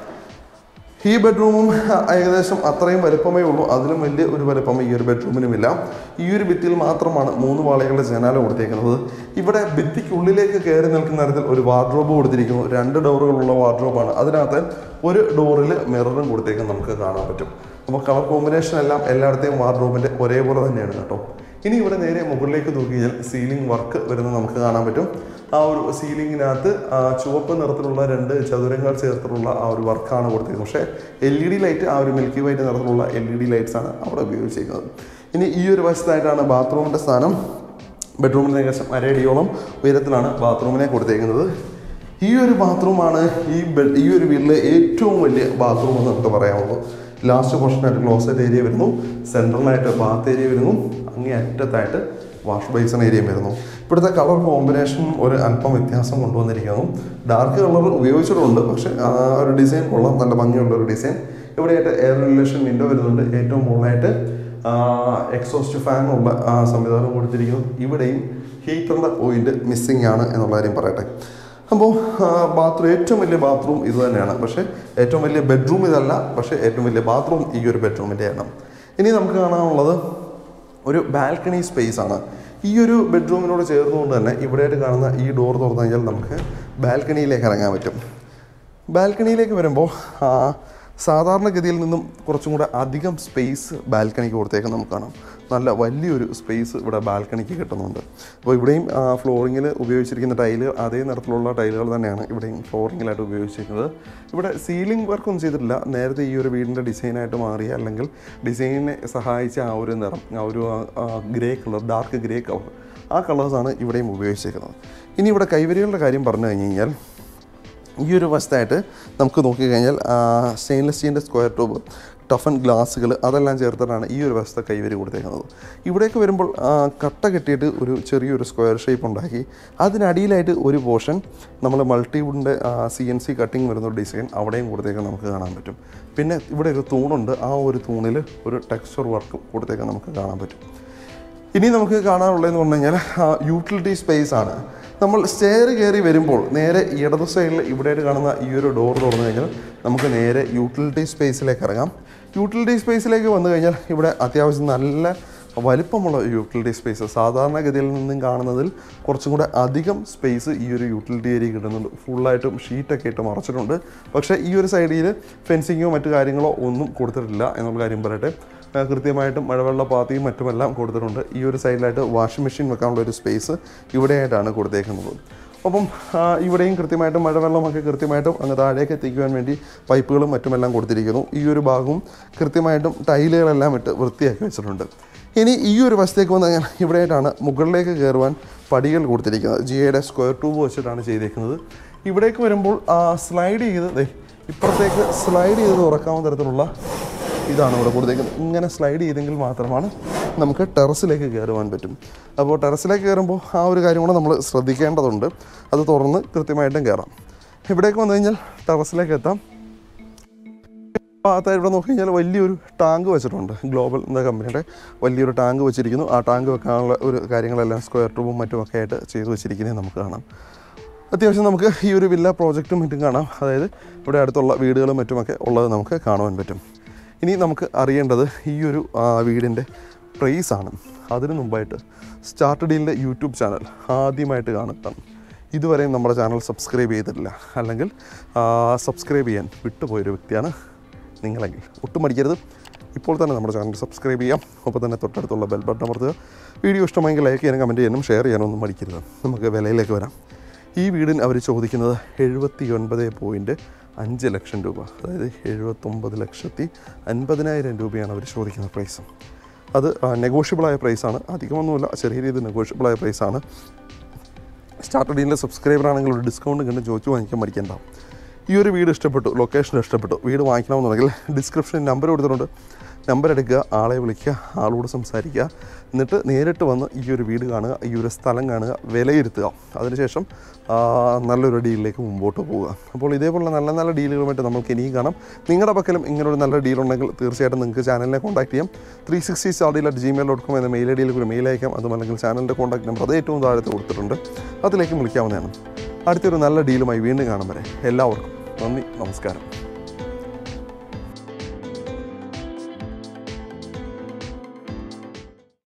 ഈ ബെഡ്റൂമും ഏകദേശം അത്രയും വലുപ്പമേ ഉള്ളൂ അതിലും വലിയ ഒരു വലുപ്പം ഈ ഒരു ബെഡ്റൂമിനുമില്ല ഈ ഒരു ഭിത്തിയിൽ മാത്രമാണ് മൂന്ന് വാളകളുടെ ജനാല കൊടുത്തേക്കുന്നത് ഇവിടെ ഭിത്തിക്കുള്ളിലേക്ക് കയറി നിൽക്കുന്ന തരത്തിൽ ഒരു വാർഡ്രോബ് കൊടുത്തിരിക്കുന്നു രണ്ട് ഡോറുകളുള്ള വാർഡ്രോബാണ് അതിനകത്ത് ഒരു ഡോറിൽ മിററും കൊടുത്തേക്കും നമുക്ക് കാണാൻ പറ്റും അപ്പോൾ കളർ കോമ്പിനേഷൻ എല്ലാം എല്ലായിടത്തെയും വാർഡ്രോബിൻ്റെ ഒരേപോലെ തന്നെയാണ് കേട്ടോ ഇനി ഇവിടെ നേരെ മുകളിലേക്ക് തൂക്കിയാൽ സീലിംഗ് വർക്ക് വരുന്നത് നമുക്ക് കാണാൻ പറ്റും ആ ഒരു സീലിംഗിനകത്ത് ആ ചുവപ്പ് നിറത്തിലുള്ള രണ്ട് ചതുരങ്ങൾ ചേർത്തിട്ടുള്ള ആ ഒരു വർക്കാണ് കൊടുത്തിരിക്കുന്നത് പക്ഷേ എൽ ഇ ഡി ലൈറ്റ് ആ ഒരു മിൽക്കി വൈറ്റ് നിറത്തിലുള്ള എൽ ഇ ഡി ലൈറ്റ്സ് ആണ് അവിടെ ഉപയോഗിച്ചിരിക്കുന്നത് ഇനി ഈ ഒരു വശത്തായിട്ടാണ് ബാത്റൂമിൻ്റെ സ്ഥാനം ബെഡ്റൂമിൽ ഏകദേശം അരയടിയോളം ഉയരത്തിലാണ് ബാത്റൂമിനെ കൊടുത്തേക്കുന്നത് ഈ ഒരു ബാത്റൂമാണ് ഈ ബെഡ് ഈ ഒരു വീട്ടിലെ ഏറ്റവും വലിയ ബാത്റൂം എന്ന് നമുക്ക് പറയാവുള്ളൂ ലാസ്റ്റ് പോർഷനായിട്ട് ക്ലോസറ്റ് ഏരിയ വരുന്നു സെൻട്രലായിട്ട് ബാത്ത് ഏരിയ വരുന്നു അങ്ങേ അറ്റത്തായിട്ട് വാഷ് ബേസൺ ഏരിയയും വരുന്നു ഇവിടുത്തെ കളർ കോമ്പിനേഷൻ ഒരു അല്പം വ്യത്യാസം കൊണ്ടുവന്നിരിക്കുന്നു ഡാർക്ക് കളർ ഉപയോഗിച്ചിട്ടുണ്ട് പക്ഷേ ആ ഒരു ഡിസൈൻ കൊള്ളാം നല്ല ഭംഗിയുള്ള ഒരു ഡിസൈൻ ഇവിടെയായിട്ട് എയർ വെന്റിലേഷൻ വിൻഡോ വരുന്നുണ്ട് ഏറ്റവും മുകളിലായിട്ട് എക്സോസ്റ്റ് ഫാൻ ഉള്ള ആ സംവിധാനം കൊടുത്തിരിക്കുന്നു ഇവിടെയും ഹീറ്ററിൻ്റെ പോയിന്റ് മിസ്സിംഗ് ആണ് എന്നുള്ള കാര്യം പറയട്ടെ അപ്പോൾ ബാത്റൂം ഏറ്റവും വലിയ ബാത്റൂം ഇത് തന്നെയാണ് പക്ഷേ ഏറ്റവും വലിയ ബെഡ്റൂം ഇതല്ല പക്ഷേ ഏറ്റവും വലിയ ബാത്റൂം ഈ ഒരു ബെഡ്റൂമിൻ്റെയാണ് ഇനി നമുക്ക് കാണാനുള്ളത് ഒരു ബാൽക്കണി സ്പേസ് ആണ് ഈ ഒരു ബെഡ്റൂമിനോട് ചേർന്നുകൊണ്ട് തന്നെ ഇവിടെയായിട്ട് കാണുന്ന ഈ ഡോർ തുറന്നു കഴിഞ്ഞാൽ നമുക്ക് ബാൽക്കണിയിലേക്ക് ഇറങ്ങാൻ പറ്റും ബാൽക്കണിയിലേക്ക് വരുമ്പോൾ ആ, സാധാരണഗതിയിൽ നിന്നും കുറച്ചും കൂടെ അധികം സ്പേസ് ബാൽക്കണിക്ക് കൊടുത്തേക്ക് നമുക്ക് കാണാം നല്ല വലിയൊരു സ്പേസ് ഇവിടെ ബാൽക്കണിക്ക് കിട്ടുന്നുണ്ട് അപ്പോൾ ഇവിടെയും ഫ്ലോറിങ്ങിൽ ഉപയോഗിച്ചിരിക്കുന്ന ടൈലുകൾ അതേ നിറത്തിലുള്ള ടൈലുകൾ തന്നെയാണ് ഇവിടെയും ഫ്ലോറിങ്ങിലായിട്ട് ഉപയോഗിച്ചിരിക്കുന്നത് ഇവിടെ സീലിംഗ് വർക്കൊന്നും ചെയ്തിട്ടില്ല നേരത്തെ ഈ ഒരു വീടിൻ്റെ ഡിസൈനായിട്ട് മാറിയ അല്ലെങ്കിൽ ഡിസൈനിനെ സഹായിച്ച ആ ഒരു നിറം ആ ഒരു grey colour dark grey colour ആ കളേഴ്സാണ് ഇവിടെയും ഉപയോഗിച്ചിരിക്കുന്നത് ഇനി ഇവിടെ കൈവരികളുടെ കാര്യം പറഞ്ഞു കഴിഞ്ഞ് കഴിഞ്ഞാൽ ഈ ഒരു വശത്തായിട്ട് നമുക്ക് നോക്കിക്കഴിഞ്ഞാൽ സ്റ്റെയിൻലെസ് സ്റ്റീലിൻ്റെ സ്ക്വയർ ട്യൂബ് ടഫൻ ഗ്ലാസ്സുകൾ അതെല്ലാം ചേർത്തിട്ടാണ് ഈ ഒരു വശത്തെ കൈവരി കൊടുത്തേക്കുന്നത് ഇവിടേക്ക് വരുമ്പോൾ ആ, കട്ട കെട്ടിയിട്ട് ഒരു ചെറിയൊരു സ്ക്വയർ ഷേപ്പ് ഉണ്ടാക്കി അതിനടിയിലായിട്ട് ഒരു പോർഷൻ നമ്മൾ മൾട്ടിവുഡിൻ്റെ സി എൻ സി കട്ടിങ് വരുന്ന ഒരു ഡിസൈൻ അവിടെയും കൊടുത്തേക്കാൻ നമുക്ക് കാണാൻ പറ്റും പിന്നെ ഇവിടെ ഒരു തൂണുണ്ട് ആ ഒരു തൂണിൽ ഒരു ടെക്സ്ചർ വർക്കും കൊടുത്തേക്കാൻ നമുക്ക് കാണാൻ പറ്റും ഇനി നമുക്ക് കാണാനുള്ളതെന്ന് പറഞ്ഞു കഴിഞ്ഞാൽ യൂട്ടിലിറ്റി സ്പേസ് ആണ് നമ്മൾ സ്റ്റെയർ കയറി വരുമ്പോൾ നേരെ ഇടതു സൈഡിൽ ഇവിടെയായിട്ട് കാണുന്ന ഈ ഒരു ഡോർ തുറന്നു കഴിഞ്ഞാൽ നമുക്ക് നേരെ യൂട്ടിലിറ്റി സ്പേസിലേക്ക് ഇറങ്ങാം യൂട്ടിലിറ്റി സ്പേസിലേക്ക് വന്നു കഴിഞ്ഞാൽ ഇവിടെ അത്യാവശ്യം നല്ല വലിപ്പമുള്ള ഒരു യൂട്ടിലിറ്റി സ്പേസ് സാധാരണഗതിയിൽ നിന്നും കാണുന്നതിൽ കുറച്ചും കൂടെ അധികം സ്പേസ് ഈ ഒരു യൂട്ടിലിറ്റി ഏരിയ കിട്ടുന്നുണ്ട് ഫുള്ളായിട്ടും ഷീറ്റൊക്കെ ഇട്ട് മറച്ചിട്ടുണ്ട് പക്ഷേ ഈ ഒരു സൈഡിൽ ഫെൻസിങ്ങോ മറ്റു കാര്യങ്ങളോ ഒന്നും കൊടുത്തിട്ടില്ല എന്നുള്ള കാര്യം പറയട്ടെ ആ, കൃത്യമായിട്ടും മഴവെള്ള പാത്തിയും മറ്റുമെല്ലാം കൊടുത്തിട്ടുണ്ട് ഈ ഒരു സൈഡിലായിട്ട് വാഷിംഗ് മെഷീൻ വെക്കാനുള്ള ഒരു സ്പേസ് ഇവിടെയായിട്ടാണ് കൊടുത്തേക്കുന്നത് അപ്പം ആ, ഇവിടെയും കൃത്യമായിട്ടും മഴവെള്ളമൊക്കെ കൃത്യമായിട്ടും അങ്ങ് താഴേക്ക് എത്തിക്കുവാൻ വേണ്ടി പൈപ്പുകളും മറ്റുമെല്ലാം കൊടുത്തിരിക്കുന്നു ഈ ഒരു ഭാഗവും കൃത്യമായിട്ടും ടൈലുകളെല്ലാം ഇട്ട് വൃത്തിയാക്കി വെച്ചിട്ടുണ്ട് ഇനി ഈ ഒരു വശത്തേക്ക് വന്നു കഴിഞ്ഞാൽ ഇവിടെയായിട്ടാണ് മുകളിലേക്ക് കയറുവാൻ പടികൾ കൊടുത്തിരിക്കുന്നത് ജിയുടെ സ്ക്വയർ ട്യൂബ് വെച്ചിട്ടാണ് ചെയ്തേക്കുന്നത് ഇവിടേക്ക് വരുമ്പോൾ സ്ലൈഡ് ചെയ്ത് ദേ ഇപ്പുറത്തേക്ക് സ്ലൈഡ് ചെയ്ത് തുറക്കാവുന്ന തരത്തിലുള്ള ഇതാണ് ഇവിടെ കൊടുത്തേക്കുന്നത് ഇങ്ങനെ സ്ലൈഡ് ചെയ്തെങ്കിൽ മാത്രമാണ് നമുക്ക് ടെറസിലേക്ക് കയറുവാൻ പറ്റും അപ്പോൾ ടെറസിലേക്ക് കയറുമ്പോൾ ആ ഒരു കാര്യം കൂടെ നമ്മൾ ശ്രദ്ധിക്കേണ്ടതുണ്ട് അത് തുറന്ന് കൃത്യമായിട്ടും കയറാം ഇവിടേക്ക് വന്നു കഴിഞ്ഞാൽ ടെറസിലേക്ക് എത്താം ഭാഗത്തായി ഇവിടെ നോക്കി കഴിഞ്ഞാൽ വലിയൊരു ടാങ്ക് വെച്ചിട്ടുണ്ട് ഗ്ലോബൽ എന്ന കമ്പനിയുടെ വലിയൊരു ടാങ്ക് വെച്ചിരിക്കുന്നു ആ ടാങ്ക് വെക്കാനുള്ള ഒരു കാര്യങ്ങളെല്ലാം സ്ക്വയർ ട്യൂബും മറ്റുമൊക്കെ ആയിട്ട് ചെയ്തു വെച്ചിരിക്കുന്നത് നമുക്ക് കാണാം അത്യാവശ്യം നമുക്ക് ഈ ഒരു വില്ല പ്രോജക്റ്റും മറ്റും കാണാം അതായത് ഇവിടെ അടുത്തുള്ള വീടുകളും മറ്റുമൊക്കെ ഉള്ളത് നമുക്ക് കാണുവാൻ പറ്റും ഇനി നമുക്ക് അറിയേണ്ടത് ഈ ഒരു ആ, വീടിൻ്റെ പ്രൈസാണ് അതിനു മുമ്പായിട്ട് സ്റ്റാർട്ട് ഡീലിൻ്റെ യൂട്യൂബ് ചാനൽ ആദ്യമായിട്ട് കാണുക ഇതുവരെയും നമ്മുടെ ചാനൽ സബ്സ്ക്രൈബ് ചെയ്തിട്ടില്ല അല്ലെങ്കിൽ സബ്സ്ക്രൈബ് ചെയ്യാൻ വിട്ടുപോയൊരു വ്യക്തിയാണ് നിങ്ങളെങ്കിൽ ഒട്ടും മടിക്കരുത് ഇപ്പോൾ തന്നെ നമ്മുടെ ചാനൽ സബ്സ്ക്രൈബ് ചെയ്യാം ഒപ്പം തന്നെ തൊട്ടടുത്തുള്ള ബെൽ ബട്ടൺ അമർത്തുക വീഡിയോ ഇഷ്ടമെങ്കിൽ ലൈക്ക് ചെയ്യാനും കമൻറ്റ് ചെയ്യാനും ഷെയർ ചെയ്യാനും ഒന്നും മടിക്കരുത് നമുക്ക് വിലയിലേക്ക് വരാം ഈ വീടിന് അവർ ചോദിക്കുന്നത് എഴുപത്തി ഒൻപത് പോയിൻറ്റ് അഞ്ച് ലക്ഷം രൂപ അതായത് എഴുപത്തൊമ്പത് ലക്ഷത്തി അൻപതിനായിരം രൂപയാണ് അവർ ചോദിക്കുന്ന പ്രൈസ് അത് നെഗോഷ്യബിളായ പ്രൈസാണ് അധികമൊന്നുമില്ല ചെറിയ രീതിയിൽ നെഗോഷ്യബിളായ പ്രൈസാണ് സ്റ്റാർട്ട് ഡീലിൻ്റെ സബ്സ്ക്രൈബർ ആണെങ്കിൽ ഒരു ഡിസ്കൗണ്ട് കണ്ട് ചോദിച്ചു വാങ്ങിക്കാൻ മടിക്കണ്ട ഈ ഒരു വീട് ഇഷ്ടപ്പെട്ടു ലൊക്കേഷൻ ഇഷ്ടപ്പെട്ടു വീട് വാങ്ങിക്കണമെന്നുണ്ടെങ്കിൽ ഡിസ്ക്രിപ്ഷനിൽ നമ്പർ കൊടുത്തിട്ടുണ്ട് നമ്പർ എടുക്കുക ആളെ വിളിക്കുക ആളോട് സംസാരിക്കുക എന്നിട്ട് നേരിട്ട് വന്ന് ഈ ഒരു വീട് കാണുക ഈ ഒരു സ്ഥലം കാണുക വിലയിരുത്തുക അതിനുശേഷം ആ, നല്ലൊരു ഡീലിലേക്ക് മുമ്പോട്ട് പോവുക അപ്പോൾ ഇതേപോലുള്ള നല്ല നല്ല ഡീലുകളുമായിട്ട് നമുക്ക് ഇനിയും കാണാം നിങ്ങളുടെ പക്കലും ഇങ്ങനൊരു നല്ല ഡീൽ ഉണ്ടെങ്കിൽ തീർച്ചയായിട്ടും നിങ്ങൾക്ക് ചാനലിനെ കോൺടാക്ട് ചെയ്യാം three sixty star deal at Gmail dot com എന്ന മെയിൽ ഐ ഡിയിലേക്ക് ഒരു മെയിൽ അയക്കാം അതുമല്ലെങ്കിൽ ചാനലിൻ്റെ കോൺടാക്ട് നമ്പർ അത് ഏറ്റവും താഴത്ത് കൊടുത്തിട്ടുണ്ട് അതിലേക്ക് വിളിക്കാവുന്നതാണ് അടുത്തൊരു നല്ല ഡീലുമായി വീണ്ടും കാണും വരെ എല്ലാവർക്കും നന്ദി നമസ്കാരം